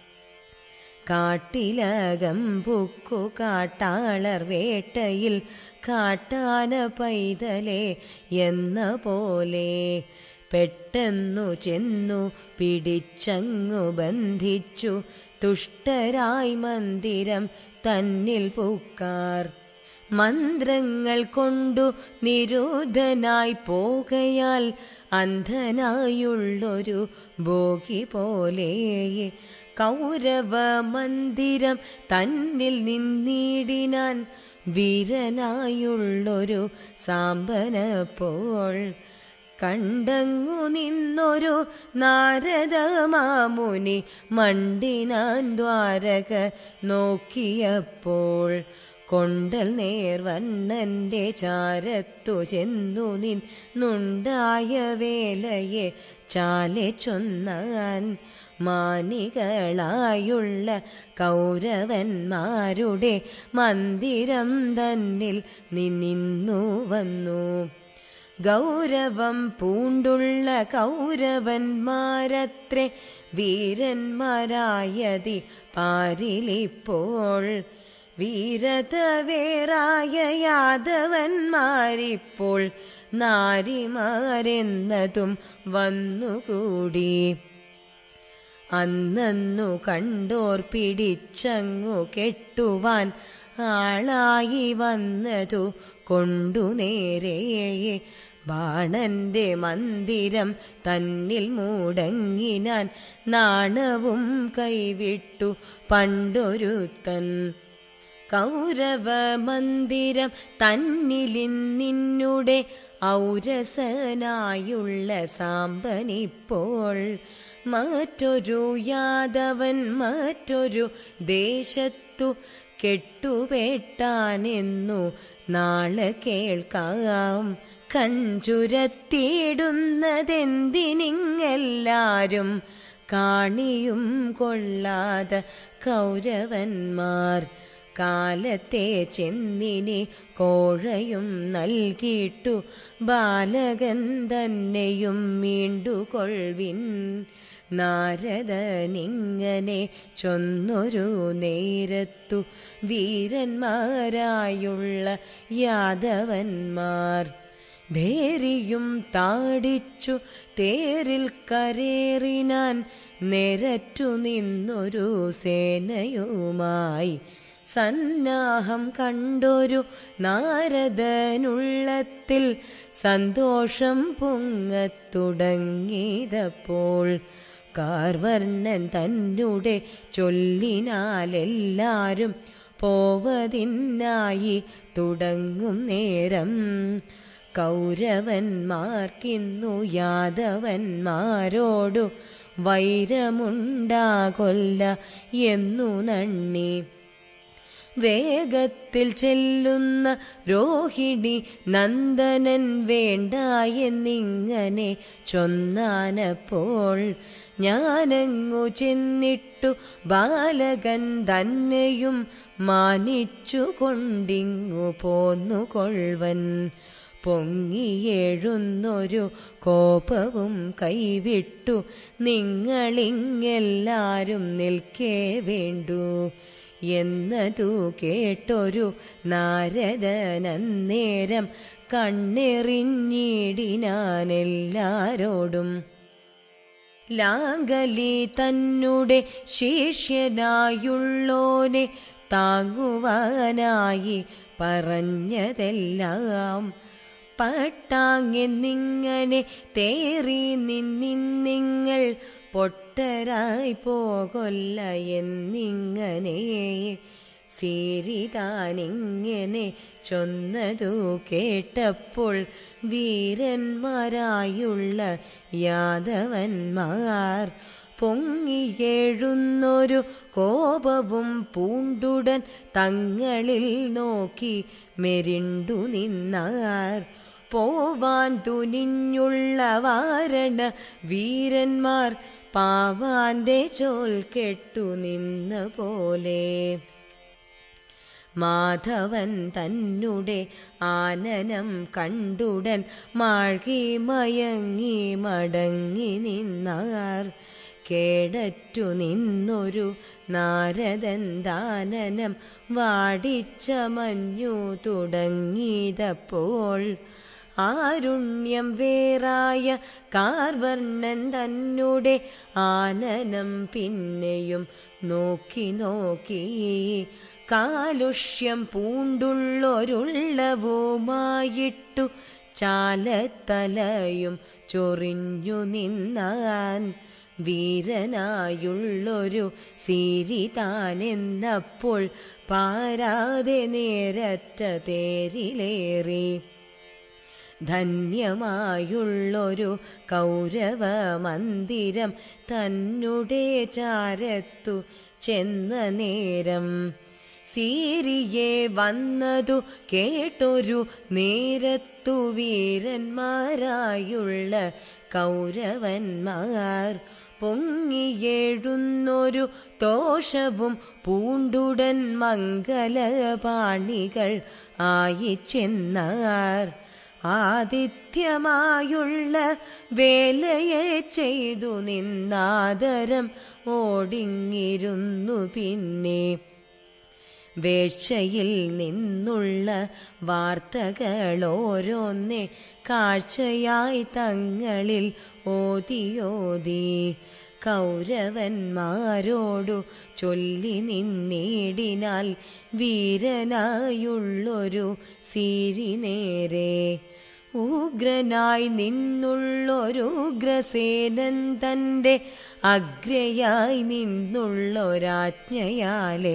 കാട്ടിലകം പുക്കു കാട്ടാളർ വേട്ടയിൽ കാട്ടാന പൈതലെ എന്ന പോലെ പെട്ടെന്നു ചെന്നു പിടിച്ചങ്ങു ബന്ധിച്ചു തുഷ്ടരായി മന്ദിരം തന്നിൽ പൂക്കാർ മന്ത്രങ്ങൾ കൊണ്ടു നിരോധനായി പോകയാൽ അന്ധനായുള്ളൊരു ഭോഗി പോലെ കൗരവ മന്ദിരം തന്നിൽ നിന്നിടിനാൻ വീരനായുള്ളൊരു സാമ്പനപ്പോൾ കണ്ടങ്ങു നിന്നൊരു നാരദമാമുനി മണ്ടിനാൻ ദ്വാരക നോക്കിയപ്പോൾ കൊണ്ടൽ നേർവണ്ണന്റെ ചാരത്തു ചെന്നു നിന്നുണ്ടായ വേലയെ ചാലെ ചൊന്നാൻ മാനികളായുള്ള കൗരവന്മാരുടെ മന്ദിരം തന്നിൽ നിന്നു വന്നു ഗൗരവം പൂണ്ടുള്ള കൗരവന്മാരത്രേ വീരന്മാരായതി പാരിലിപ്പോൾ വീരത വേറായ യാദവന്മാരിപ്പോൾ നാരിമാരെന്നതും വന്നുകൂടി അന്നു കണ്ടോർ പിടിച്ചങ്ങു കെട്ടുവാൻ ആളായി വന്നതു കൊണ്ടു നേരെ ബാണന്റെ മന്ദിരം തന്നിൽ മൂടങ്ങിനാൻ നാണവും കൈവിട്ടു പണ്ടൊരുത്തൻ കൗരവ മന്ദിരം തന്നിലിന്നിന്നുടെ ഔരസനായുള്ള സാമ്പനിപ്പോൾ മറ്റൊരു യാദവൻ മറ്റൊരു ദേശത്തു കെട്ടുപെട്ടാനെന്നു നാളെ കേൾക്കാം കഞ്ചുരത്തിയിടുന്നതെന്തിനിങ്ങെല്ലാരും കാണിയും കൊള്ളാതെ കൗരവന്മാർ കാലത്തെ ചെന്നിനി കോഴയും നൽകിയിട്ടു ബാലകൻ തന്നെയും മീണ്ടുകൊൾവിൻ നാരദനിങ്ങനെ ചൊന്നൊരു നേരത്തു വീരന്മാരായുള്ള യാദവന്മാർ ഭേരിയും താടിച്ചു തേരിൽ കരേറിനാൻ നിരറ്റു നിന്നൊരു സേനയുമായി സന്നാഹം കണ്ടൊരു നാരദനുള്ളത്തിൽ സന്തോഷം പൊങ്ങത്തുടങ്ങിയതപ്പോൾ കാർവർണ്ണൻ തന്നുടെ ചൊല്ലിനാലെല്ലാരും പോവതിനായി തുടങ്ങും നേരം കൗരവന്മാർക്കിന്നു യാദവന്മാരോടു വൈരമുണ്ടാകൊല്ല എന്നു നണ്ണി വേഗത്തിൽ ചെല്ലുന്ന രോഹിണി നന്ദനൻ വേണ്ട എന്നിങ്ങനെ ചൊന്നാനപ്പോൾ ഞാനങ്ങു ചെന്നിട്ടു ബാലകൻ തന്നെയും മാനിച്ചു കൊണ്ടിങ്ങു പോന്നു കൊൾവൻ പൊങ്ങിയെഴുന്നൊരു കോപവും കൈവിട്ടു നിങ്ങളിങ്ങെല്ലാരും നിൽക്കേ വേണ്ടു എന്നതു കേട്ടൊരു നാരദനന്നേരം കണ്ണെറിഞ്ഞിടിനാനെല്ലാരോടും ലാങ്കലി തന്നുടെ ശിഷ്യനായുള്ളോനെ താങ്ങുവാനായി പറഞ്ഞതെല്ലാം പട്ടാങ്ങെന്നിങ്ങനെ തേറി നിന്നിങ്ങൾ പൊട്ടരായി പോകൊല്ല എന്നിങ്ങനെ സീരിതാനിങ്ങനെ ചൊന്നതു കേട്ടപ്പോൾ വീരന്മാരായുള്ള യാദവന്മാർ പൊങ്ങിയെഴുന്നൊരു കോപവും പൂണ്ടുടൻ തങ്ങളിൽ നോക്കി മെരിണ്ടു നിന്നാർ പോവാൻ തുനിഞ്ഞുള്ള വാരണ വീരന്മാർ പാവാന്റെ ചോൽ കെട്ടു നിന്ന പോലെ മാധവൻ തന്നുടെ ആനനം കണ്ടുടൻ മാഴ്കി മയങ്ങി മടങ്ങി നിന്നാർ കേടറ്റു നിന്നൊരു നാരദൻ ദാനനം വാടിച്ച മഞ്ഞു തുടങ്ങിയതപ്പോൾ ആരുണ്യം വേറായ കാർവർണ്ണൻ തന്നുടെ ആനനം പിന്നെയും നോക്കി നോക്കി കാലുഷ്യം പൂണ്ടുള്ളൊരുള്ളവുമായിട്ടു ചാലത്തലയും ചൊറിഞ്ഞു നിന്നാൻ വീരനായുള്ളൊരു സിരി താനെന്നപ്പോൾ പാരാതെ നേരറ്റ തേരിലേറി ധന്യമായുള്ളൊരു കൗരവ മന്ദിരം തന്നുടെ ചാരത്തു ചെന്ന നേരം സീരിയെ വന്നതു കേട്ടൊരു നേരത്തു വീരന്മാരായുള്ള കൗരവന്മാർ പൊങ്ങിയെഴുന്നൊരു ദോഷവും പൂണ്ടുടൻ മംഗലപാണികൾ ആയി ചെന്നാർ ആതിഥ്യമായുള്ള വേലയെ ചെയ്തു നിന്നാദരം ഓടിങ്ങിരുന്നു പിന്നെ വേഴ്ചയിൽ നിന്നുള്ള വാർത്തകളോരോന്നെ കാഴ്ചയായി തങ്ങളിൽ ഓതിയോതി കൗരവന്മാരോടു ചൊല്ലി നിന്നിടിനാൽ വീരനായുള്ളൊരു സീരി നേരെ ഉഗ്രനായി നിന്നുള്ളൊരുഗ്രസേനൻ തൻ്റെ അഗ്രയായി നിന്നുള്ളൊരാജ്ഞയാലേ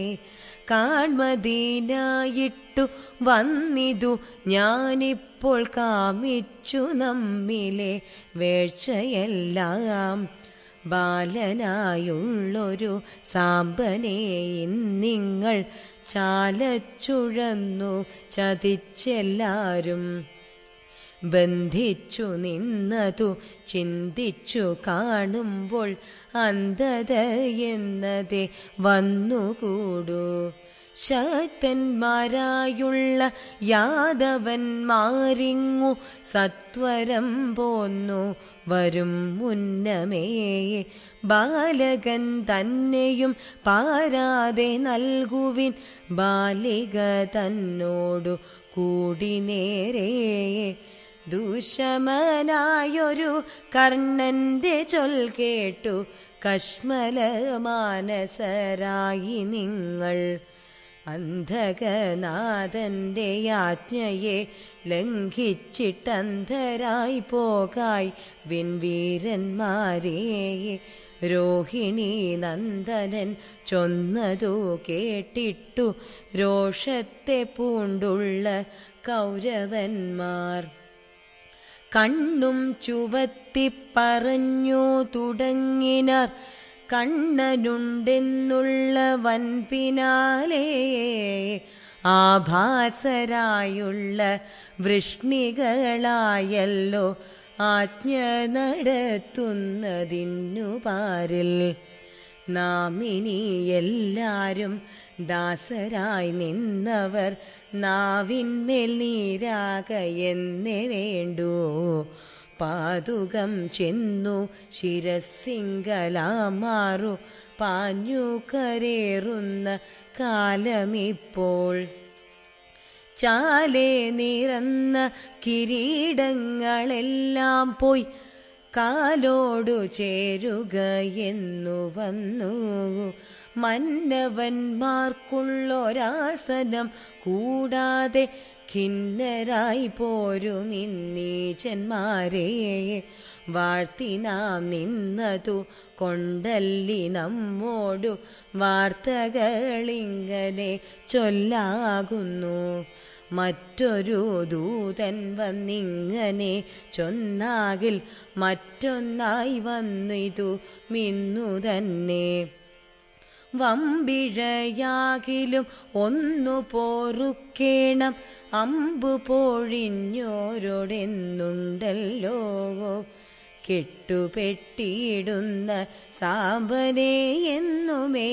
കാൺമദീനായിട്ടു വന്നിതു ഞാനിപ്പോൾ കാമിച്ചു നമ്മിലെ വേഴ്ചയെല്ലാം ബാലനായുള്ളൊരു സാമ്പനെ നിങ്ങൾ ചാലച്ചുഴന്നു ചതിച്ചെല്ലാരും ബന്ധിച്ചു നിന്നതു ചിന്തിച്ചു കാണുമ്പോൾ അന്ധത എന്നതെ വന്നുകൂടൂ ശക്തന്മാരായുള്ള യാദവന്മാരിങ്ങു സത്വരം പോന്നു വരും മുന്നമേ ബാലകൻ തന്നെയും പാരാതെ നൽകുവിൻ ബാലിക തന്നോടു കൂടി നേരേ ദുശമനായൊരു കർണന്റെ ചൊൽ കേട്ടു കശ്മല മാനസരായി നിങ്ങൾ അന്ധകനാഥന്റെ യാജ്ഞയെ ലംഘിച്ചിട്ടന്ധരായി പോകായി വിൻവീരന്മാരെ രോഹിണി നന്ദനൻ ചൊന്നതു കേട്ടിട്ടു രോഷത്തെ പൂണ്ടുള്ള കൗരവന്മാർ കണ്ണും ചുവത്തി പറഞ്ഞു തുടങ്ങിനാർ കണ്ണനുണ്ടെന്നുള്ള വൻപിനാലേ ആഭാസരായുള്ള വൃഷ്ണികളായല്ലോ ആജ്ഞ നടത്തുന്നതിന്നു പാരിൽ നാം ഇനി എല്ലാരും ദാസരായി നിന്നവർ നാവിന്മേൽ നീരാകയെന്നേ വേണ്ടൂ പാതുകം ചെന്നു ശിരസിംഗലാമാറു പാഞ്ഞു കരേറുന്ന കാലമിപ്പോൾ ചാലേ നിറന്ന കിരീടങ്ങളെല്ലാം പോയി കാലോടു ചേരുക എന്നു വന്നു മന്നവന്മാർക്കുള്ളൊരാസനം കൂടാതെ ഖിന്നരായി പോരും ഇന്നീച്ചന്മാരെ വാഴ്ത്തി നാം നിന്നതു കൊണ്ടല്ലി നമ്മോടു വാർത്തകളിങ്ങനെ ചൊല്ലാകുന്നു മറ്റൊരു ദൂതൻ വന്നിങ്ങനെ ചൊന്നാകിൽ മറ്റൊന്നായി വന്നിതു മിന്നു തന്നെ വമ്പിഴയാകിലും ഒന്നു പോറുക്കേണം അമ്പ് പൊഴിഞ്ഞോരോടെന്നുണ്ടല്ലോ കെട്ടുപെട്ടിയിടുന്ന സാമ്പനെ എന്നുമേ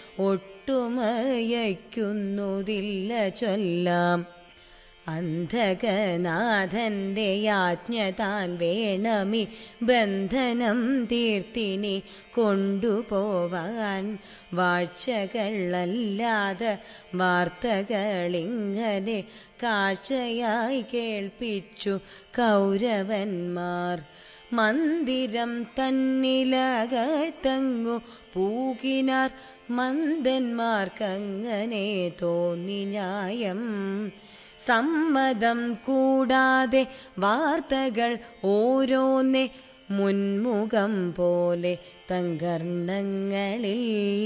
ഒട്ടുമയക്കുന്നുതില്ല ചൊല്ലാം അന്ധകനാഥന്റെ യാജ്ഞ താൻ വേണമി ബന്ധനം തീർത്തിനി കൊണ്ടുപോവാൻ വാഴ്ചകളല്ലാതെ വാർത്തകളിങ്ങനെ കാഴ്ചയായി കേൾപ്പിച്ചു കൗരവന്മാർ മന്ദിരം തന്നിലകത്തങ്ങു പൂകിനാർ മന്ദന്മാർക്കങ്ങനെ തോന്നി ന്യായം സമ്മതം കൂടാതെ വാർത്തകൾ ഓരോന്നെ മുൻമുഖം പോലെ തങ്കർണ്ണങ്ങളിൽ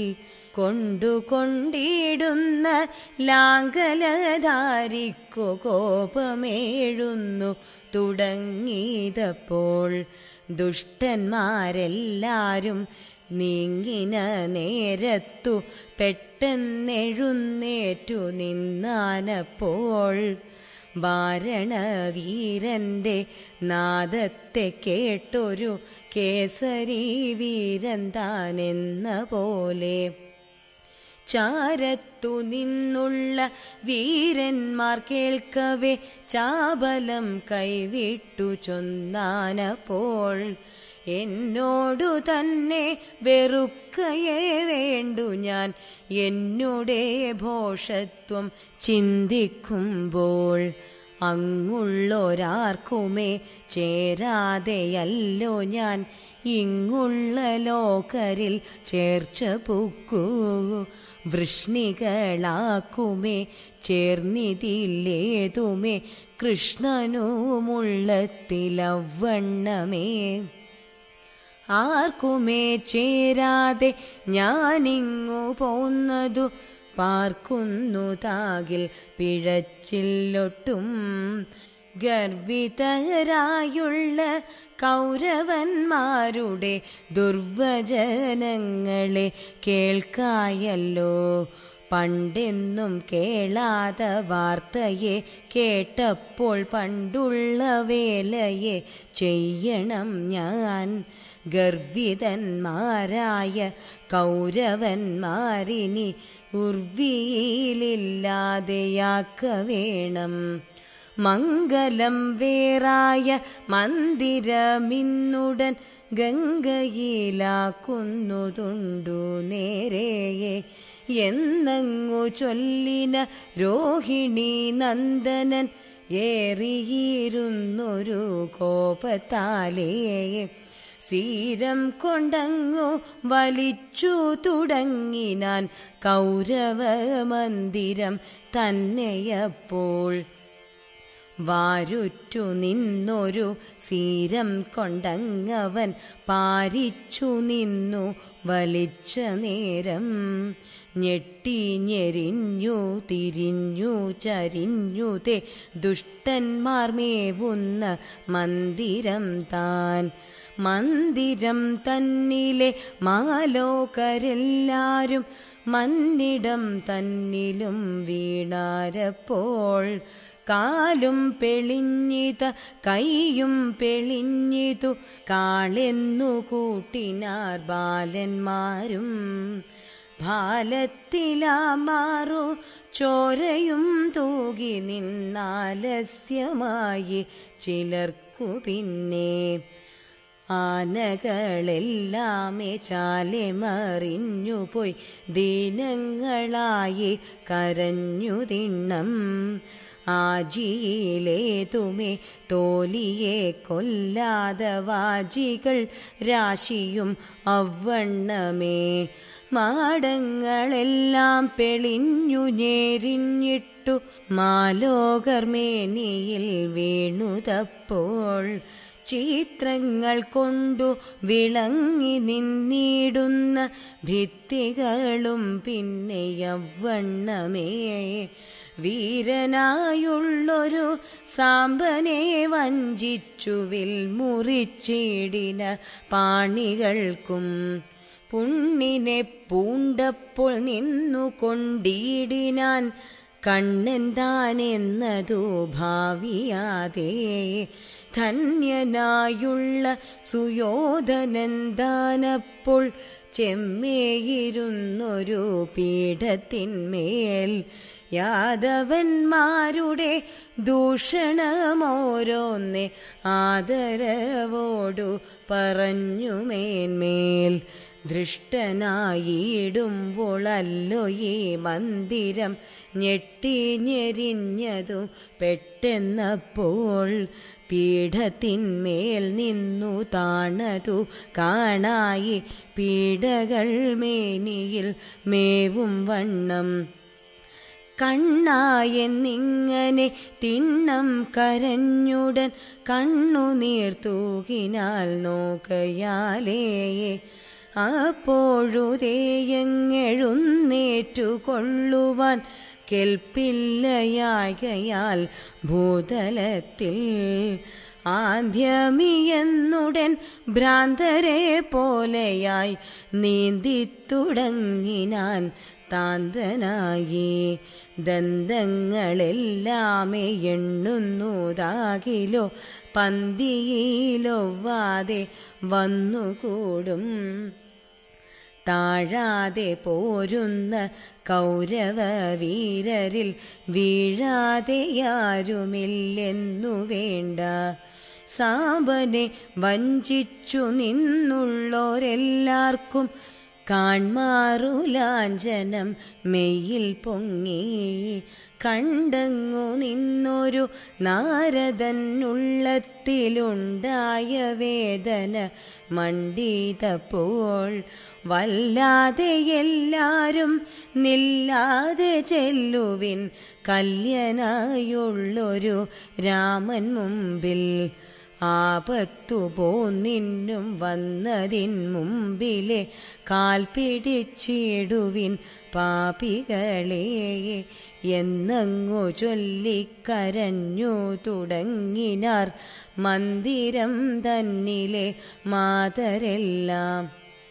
കൊണ്ടുകൊണ്ടിടുന്ന ലാങ്കലധാരിക്കു കോപമേഴുന്നു തുടങ്ങിയതപ്പോൾ ദുഷ്ടന്മാരെല്ലാരും നീങ്ങിന നേരത്തു പെട്ടെന്നെഴുന്നേറ്റു നിന്നാനപ്പോൾ വാരണവീരന്റെ നാദത്തെ കേട്ടൊരു കേസരി വീരൻ താനെന്ന പോലെ ചാരത്തു നിന്നുള്ള വീരന്മാർ കേൾക്കവേ ചാബലം കൈവിട്ടു ചൊന്നാനപ്പോൾ എന്നോടു തന്നെ വെറുക്കയേ വേണ്ടു ഞാൻ എന്നുടെ ഭോഷത്വം ചിന്തിക്കുമ്പോൾ അങ്ങുള്ളൊരാർക്കുമേ ചേരാതെയല്ലോ ഞാൻ ഇങ്ങുള്ള ലോകരിൽ ചേർച്ച പുക്കൂ വൃഷ്ണികളാക്കുമേ ചേർന്നിതില്ലേതുമേ കൃഷ്ണനുമുള്ളത്തിലവണ്ണമേ ആർക്കുമേ ചേരാതെ ഞാനിങ്ങു പോന്നതു പാർക്കുന്നു താകിൽ പിഴച്ചില്ലൊട്ടും ഗർവിതരായുള്ള കൗരവന്മാരുടെ ദുർവചനങ്ങളെ കേൾക്കായല്ലോ പണ്ടെന്നും കേളാത വാർത്തയെ കേട്ടപ്പോൾ പണ്ടുള്ള വേലയെ ചെയ്യണം ഞാൻ ഗർവിതന്മാരായ കൗരവന്മാരിനി ഉർവിയിലില്ലാതെയാക്ക വേണം മംഗലം വേറായ മന്ദിരമിന്നുടൻ ഗംഗയിലാക്കുന്നതുണ്ടു നേരെയെ എന്നങ്ങു ചൊല്ലിന രോഹിണി നന്ദനൻ ഏറിയിരുന്നൊരു കോപത്താലേ സീരം കൊണ്ടങ്ങു വലിച്ചു തുടങ്ങിനാൻ കൗരവ മന്ദിരം തന്നെയപ്പോൾ വാരുറ്റു നിന്നൊരു സീരം കൊണ്ടങ്ങവൻ പാരിച്ചു നിന്നു വലിച്ച നേരം ഞെട്ടിഞ്ഞെരിഞ്ഞു തിരിഞ്ഞു ചരിഞ്ഞു തേ ദുഷ്ടന്മാർ മേവുന്ന മന്ദിരം താൻ മന്ദിരം തന്നിലെ മാലോകരെല്ലാരും മന്നിടം തന്നിലും വീണാരപ്പോൾ കാലും പെളിഞ്ഞിത കൈയും പെളിഞ്ഞിതു കാളെന്നു കൂട്ടിനാർ ബാലന്മാരും ഭാലത്തിലാമാറു ചോരയും തൂകി നിന്നാലസ്യമായി ചിലർക്കു പിന്നെ ആനകളെല്ലാമേ ചാലെ മറിഞ്ഞുപോയി ദീനങ്ങളായി കരഞ്ഞു തിണ്ണം ആജിയിലേതുമേ തോലിയെ കൊല്ലാതെ വാജികൾ രാശിയും അവണ്ണമേ മാടങ്ങളെല്ലാം പെളിഞ്ഞു ഞെരിഞ്ഞിട്ടു മാലോകർമേനിയിൽ വീണുതപ്പോൾ ചിത്രങ്ങൾ കൊണ്ടു വിളങ്ങി നിന്നിടുന്ന ഭിത്തികളും പിന്നെ യവണ്ണമേ വീരനായുള്ളൊരു സാമ്പനെ വഞ്ചിച്ചുവിൽ മുറിച്ചിടിന പാണികൾക്കും പുണ്ണിനെ പൂണ്ടപ്പോൾ നിന്നു കൊണ്ടിടിനാൻ കണ്ണെന്താനെന്നതു ഭാവിയാതെ ധന്യനായുള്ള സുയോധനന്താനപ്പോൾ ചെമ്മേയിരുന്നൊരു പീഠത്തിന്മേൽ യാദവന്മാരുടെ ദൂഷണമോരോന്നെ ആദരവോടു പറഞ്ഞുമേന്മേൽ ദൃഷ്ടനായിടുമ്പോളല്ലോ ഈ മന്ദിരം ഞെട്ടിഞ്ഞെരിഞ്ഞതു പെട്ടെന്നപ്പോൾ പീഠത്തിന്മേൽ നിന്നു താണതു കാണായി പീഡകൾ മേനിയിൽ മേവും വണ്ണം കണ്ണായെന്നിങ്ങനെ തിണ്ണം കരഞ്ഞുടൻ കണ്ണുനീർ തൂകിനാൽ നോക്കയാലേ അപ്പോഴുതേയങ്ങെഴുന്നേറ്റു കൊള്ളുവാൻ കെൽപ്പില്ലയാകയാൽ ഭൂതലത്തിൽ ആദ്യമിയെന്നുടൻ ഭ്രാന്തരെ പോലെയായി നീന്തിത്തുടങ്ങിനാൻ താന്തനായി ദന്തങ്ങളെല്ലാമേ എണ്ണുന്നതാകിലോ പന്തിയിലൊവ്വാതെ വന്നുകൂടും താഴാതെ പോരുന്ന കൗരവ വീരരിൽ വീഴാതെയാരുമില്ലെന്നു വേണ്ട സാബനെ വഞ്ചിച്ചു നിന്നുള്ളോരെല്ലാവർക്കും കാൺമാറുലാഞ്ചനം മെയ്യിൽ പൊങ്ങി കണ്ടങ്ങു നിന്നൊരു നാരദനുള്ളത്തിലുണ്ടായ വേദന മണ്ടീതപ്പോൾ വല്ലാതെ എല്ലാരും നില്ലാതെ ചെല്ലുവിൻ കല്യനായുള്ളൊരു രാമൻ മുമ്പിൽ ആപത്തു പോന്നിന്നും വന്നതിൻ മുമ്പിലെ കാൽ പിടിച്ചിടുവിൻ പാപികളെ എന്നങ്ങു ചൊല്ലിക്കരഞ്ഞു തുടങ്ങിനാർ മന്ദിരം തന്നിലെ മാതരെല്ലാം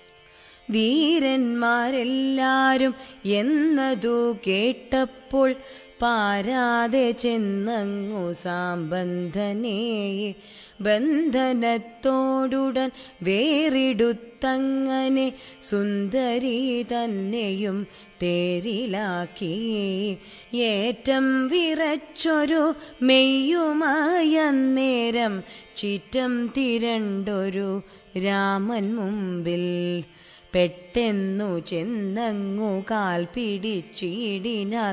വീരന്മാരെല്ലാരും എന്നതു കേട്ടപ്പോൾ പാരാതെ ചെന്നങ്ങു സാമ്പന്ധനേ ബന്ധനത്തോടുടൻ വേറിടുത്തങ്ങനെ സുന്ദരി തന്നെയും തേരിലാക്കി ഏറ്റം വിറച്ചൊരു മെയ്യുമായന്നേരം ചിറ്റം തിരണ്ടൊരു രാമൻ മുമ്പിൽ പെട്ടെന്നു ചെന്നങ്ങു കാൽ പിടിച്ചിടിനാർ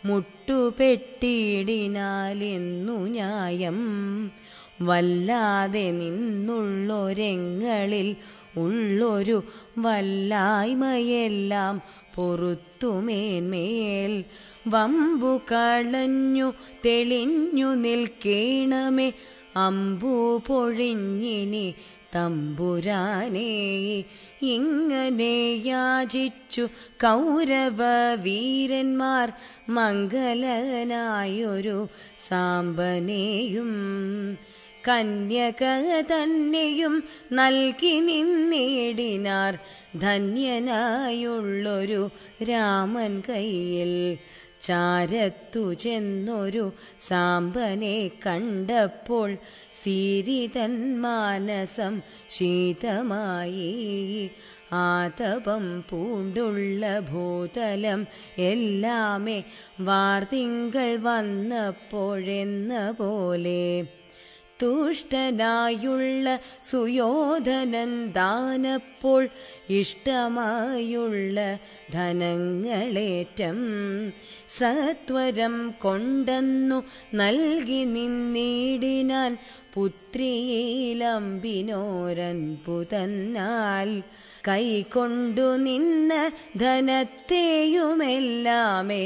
മുട്ടുപെട്ടിടിനാലെന്നു ന്യായം വല്ലാതെ നിന്നുള്ളൊരെങ്ങളിൽ ഉള്ളൊരു വല്ലായ്മയെല്ലാം പൊറുത്തുമേന്മേൽ വമ്പു കളഞ്ഞു തെളിഞ്ഞു നിൽക്കേണമേ അമ്പു പൊഴിഞ്ഞിനി തമ്പുരാനേ ഇങ്ങനെ യാചിച്ചു കൗരവ വീരന്മാർ മംഗലനായൊരു സാമ്പനെയും കന്യക തന്നെയും നൽകി നിന്നിടിനാർ ധന്യനായുള്ളൊരു രാമൻ കയ്യിൽ ചാരത്തു ചെന്നൊരു സാമ്പനെ കണ്ടപ്പോൾ സീരിതൻ മാനസം ശീതമായി ആതപം പൂണ്ടുള്ള ഭൂതലം എല്ലാമേ വാർത്തിങ്കൾ വന്നപ്പോഴെന്ന പോലെ തുഷ്ടനായുള്ള സുയോധനൻ ദാനപ്പോൾ ഇഷ്ടമായുള്ള ധനങ്ങളേറ്റം സത്വരം കൊണ്ടെന്നു നൽകി നിന്നിടിനാൻ പുത്രിയിലമ്പിനോരൻ പുതന്നാൽ കൈകൊണ്ടു നിന്ന ധനത്തെയുമെല്ലാമേ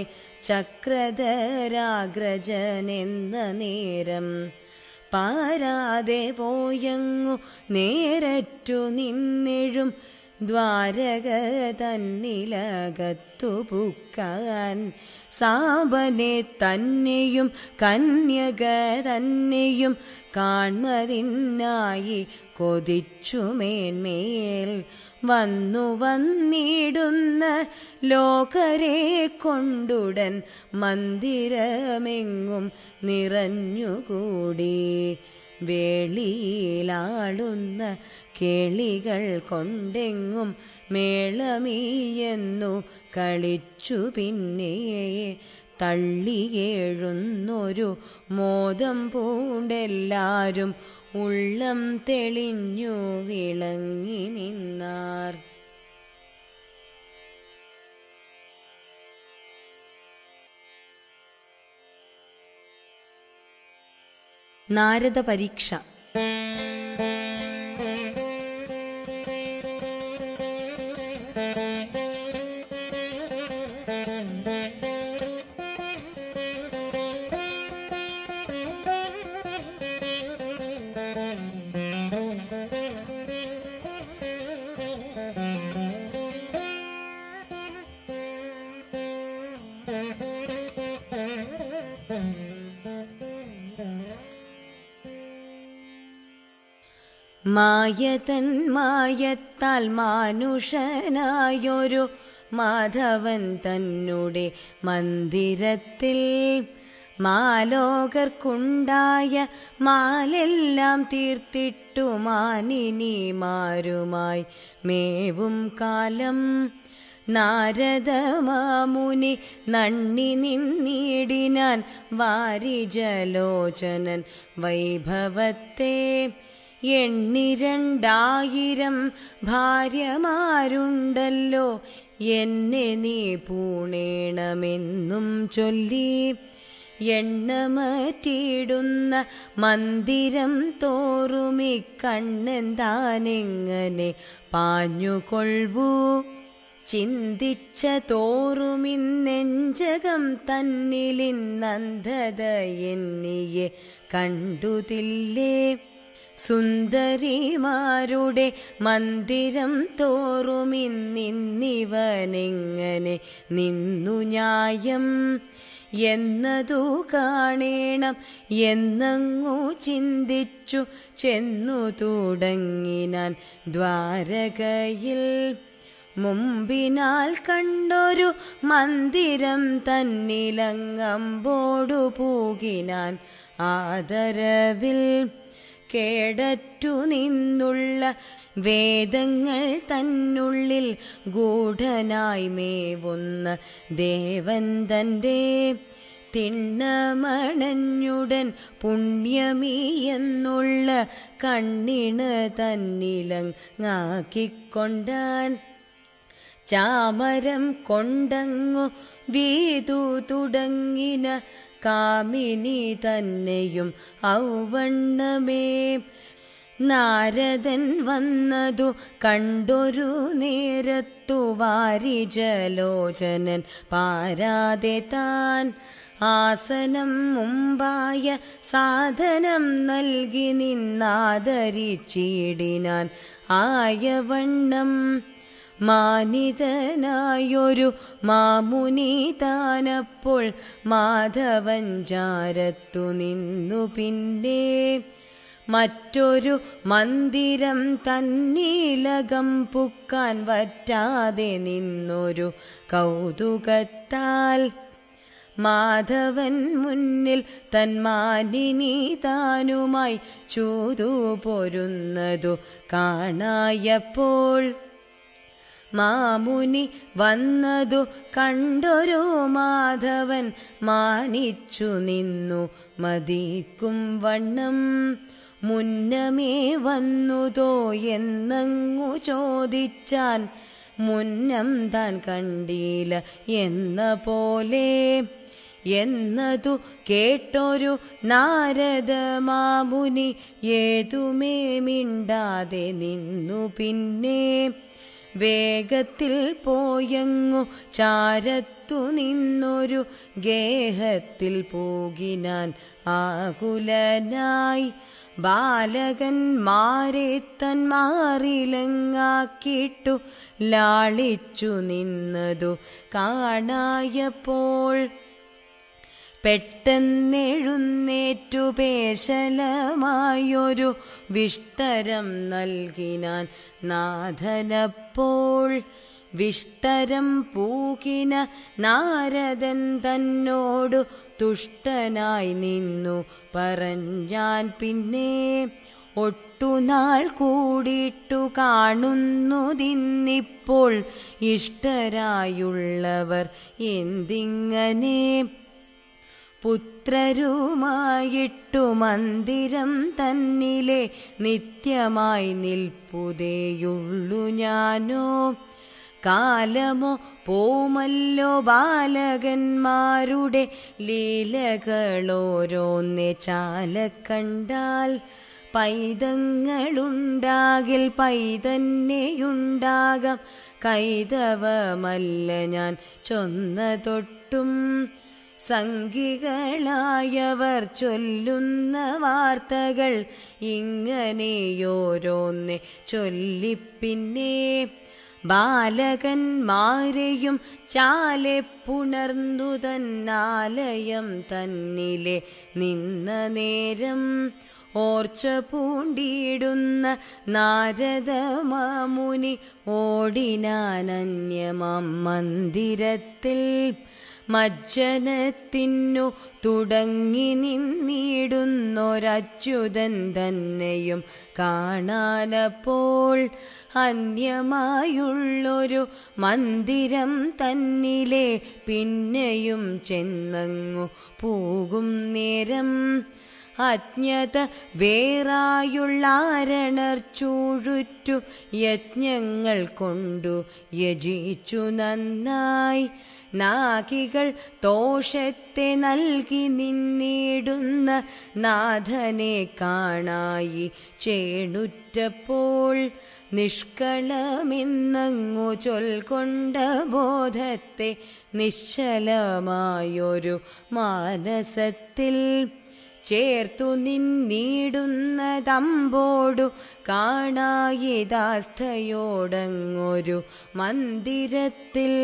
ചക്രധരാഗ്രജനെന്ന നേരം പാരാതെ പോയങ്ങു നേരറ്റു നിന്നെഴും ദ്വാരക തന്നിലകത്തു പുക്കാൻ സാബനെ തന്നെയും കന്യക തന്നെയും കാൺമതിനായി കൊതിച്ചുമേന്മേൽ വന്നു വന്നിടുന്ന ലോകരെ കൊണ്ടുടൻ മന്ദിരമെങ്ങും നിറഞ്ഞുകൂടി വേളിയിലാളുന്ന കേളികൾ കൊണ്ടെങ്ങും മേളമീയെന്നു കളിച്ചു പിന്നെ തള്ളിയേഴുന്നൊരു മോദം പൂണ്ടെല്ലാരും ഉള്ളം തെളിഞ്ഞു വിളങ്ങി നിന്നാർ നാരദ പരീക്ഷ മായതൻ മായത്താൽ മാനുഷനായൊരു മാധവൻ തന്നെ മന്ദിരത്തിൽ മാലോകർക്കുണ്ടായ മാലെല്ലാം തീർത്തിട്ടു മാനിനിമാരുമായി മേവും കാലം നാരദമാമുനി നണ്ണി നിന്നിടിനാൻ വാരിജലോചനൻ വൈഭവത്തെ എണ്ണിരണ്ടായിരം ഭാര്യമാരുണ്ടല്ലോ എന്നെ നീ പൂണേണമെന്നും ചൊല്ലി എണ്ണമറ്റിടുന്ന മന്ദിരം തോറുമി കണ്ണെന്താനെങ്ങനെ പാഞ്ഞുകൊള്ളൂ ചിന്തിച്ച തോറുമിന്നെഞ്ചകം തന്നിലിന്നന്ധത എന്നിയെ കണ്ടുതില്ലേ സുന്ദരിമാരുടെ മന്ദിരം തോറുമിന്നിന്നിവനെങ്ങനെ നിന്നു ന്യായം എന്നതു കാണേണം എന്നങ്ങു ചിന്തിച്ചു ചെന്നു തുടങ്ങിനാൻ ദ്വാരകയിൽ മുമ്പിനാൽ കണ്ടൊരു മന്ദിരം തന്നിലങ്ങമ്പോടു പൂകിനാൻ ആദരവിൽ കേടറ്റു നിന്നുള്ള വേദങ്ങൾ തന്നുള്ളിൽ ഗൂഢനായി മേവുന്ന ദേവൻ തൻ്റെ തിണ്ണമണഞ്ഞുടൻ പുണ്യമീ എന്നുള്ള കണ്ണിണ് തന്നിലങ്ങാക്കിക്കൊണ്ടാൻ ചാമരം കൊണ്ടങ്ങു വീതു തുടങ്ങിന കാമിനി തന്നെയും ഔവണ്ണമേ നാരദൻ വന്നതു കണ്ടൊരു നേരത്തു വാരിജലോചനൻ പാരാതെ താൻ ആസനം മുമ്പായ സാധനം നൽകി നിന്നാദരിച്ചിടിനാൻ ആയവണ്ണം മാനിതനായൊരു മാമുനി താനപ്പോൾ മാധവൻ ചാരത്തു നിന്നു പിന്നെ മറ്റൊരു മന്ദിരം തന്നീലകം പുക്കാൻ വറ്റാതെ നിന്നൊരു കൗതുകത്താൽ മാധവൻ മുന്നിൽ തന്മാനിനി താനുമായി ചൂതു പൊരുന്നതു കാണായപ്പോൾ മാമുനി വന്നതു കണ്ടൊരു മാധവൻ മാനിച്ചു നിന്നു മതിക്കും വണ്ണം മുന്നമേ വന്നുതോ എന്നങ്ങു ചോദിച്ചാൻ മുന്നം താൻ കണ്ടീല എന്ന പോലെ എന്നതു കേട്ടൊരു നാരദ മാമുനി ഏതുമേ മിണ്ടാതെ നിന്നു പിന്നെ വേഗത്തിൽ പോയങ്ങു ചാരത്തു നിന്നൊരു ഗേഹത്തിൽ പോകിനാൻ ആകുലനായി ബാലകന്മാരെ തന്മാറിലങ്ങാക്കിട്ടു ലാളിച്ചു നിന്നതു കാണായപ്പോൾ പെട്ടെന്നെഴുന്നേറ്റു പേശലമായൊരു വിഷ്ടരം നൽകിനാൻ നാഥനപ്പോൾ വിഷ്ടരം പൂകിന നാരദൻ തന്നോടു തുഷ്ടനായി നിന്നു പറഞ്ഞാൻ പിന്നെ ഒട്ടുനാൾ കൂടിയിട്ടു കാണുന്നുതിന്നിപ്പോൾ ഇഷ്ടരായുള്ളവർ എന്തിങ്ങനെ പുത്രരുമായിട്ടു മന്ദിരം തന്നിലെ നിത്യമായി നിൽപ്പുതേയുള്ളു ഞാനോ കാലമോ പോമല്ലോ ബാലകന്മാരുടെ ലീലകളോരോന്നെ ചാല കണ്ടാൽ പൈതങ്ങളുണ്ടാകിൽ പൈതന്നെയുണ്ടാകാം കൈതവമല്ല ഞാൻ ചൊന്ന തൊട്ടും സംഘികളായവർ ചൊല്ലുന്ന വാർത്തകൾ ഇങ്ങനെയോരോന്നെ ചൊല്ലിപ്പിന്നെ ബാലകന്മാരെയും ചാലെ പുണർന്നു തന്നാലയം തന്നിലെ നിന്ന നേരം ഓർച്ച പൂണ്ടിടുന്ന നാരദമാമുനി ഓടിനാനന്യമാം മന്ദിരത്തിൽ മജ്ജനത്തിനു തുടങ്ങി നിന്നിടുന്നൊരച്യുതൻ തന്നെയും കാണാനപ്പോൾ അന്യമായുള്ളൊരു മന്ദിരം തന്നിലെ പിന്നെയും ചെന്നങ്ങു പോകും നേരം അജ്ഞത വേറായുള്ളാരണർ ചൂഴുറ്റു യജ്ഞങ്ങൾ കൊണ്ടു യജിച്ചു നന്നായി നാഗികൾ ദോഷത്തെ നൽകി നിന്നിടുന്ന നാഥനെ കാണായി ചേണുറ്റപ്പോൾ നിഷ്കളമെന്നങ്ങു ചൊൽക്കൊണ്ട ബോധത്തെ നിശ്ചലമായൊരു മാനസത്തിൽ ചേർത്തു നിന്നിടുന്നതമ്പോടു കാണായിതാസ്ഥയോടങ്ങൊരു മന്ദിരത്തിൽ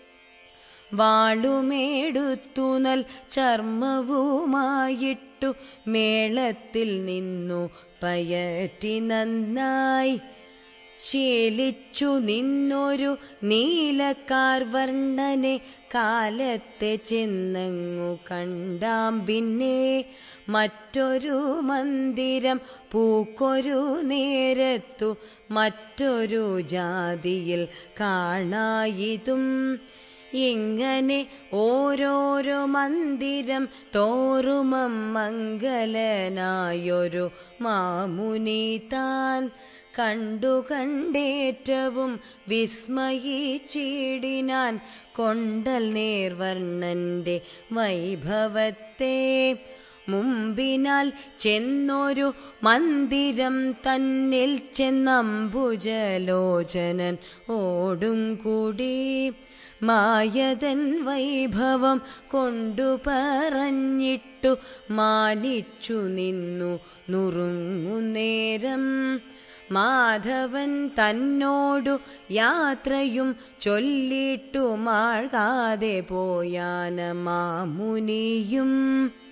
വാളുമേടുത്തു നൽ ചർമ്മവുമായിട്ടു മേളത്തിൽ നിന്നു പയറ്റി നന്നായി ശീലിച്ചു നിന്നൊരു നീലക്കാർ വർണ്ണനെ കാലത്തെ ചെന്നങ്ങു കണ്ടാം പിന്നെ മറ്റൊരു മന്ദിരം പൂക്കൊരു നേരത്തു മറ്റൊരു ജാതിയിൽ കാണായിതും ഇങ്ങനെ ഓരോരോ മന്ദിരം തോറുമം മംഗലനായൊരു മാമുനി താൻ കണ്ടു കണ്ടേറ്റവും വിസ്മയിച്ചിടിനാൻ കൊണ്ടൽ നേർവർണ്ണന്റെ വൈഭവത്തെ മുമ്പിനാൽ ചെന്നൊരു മന്ദിരം തന്നിൽ ചെന്നംബുജലോചനൻ ഓടും കൂടി മായതൻ വൈഭവം കൊണ്ടു പറഞ്ഞിട്ടു മാനിച്ചു നിന്നു നുറുങ്ങുന്നേരം മാധവൻ തന്നോടു യാത്രയും ചൊല്ലിട്ടു മാഴ്കാതെ പോയാന മാമുനിയും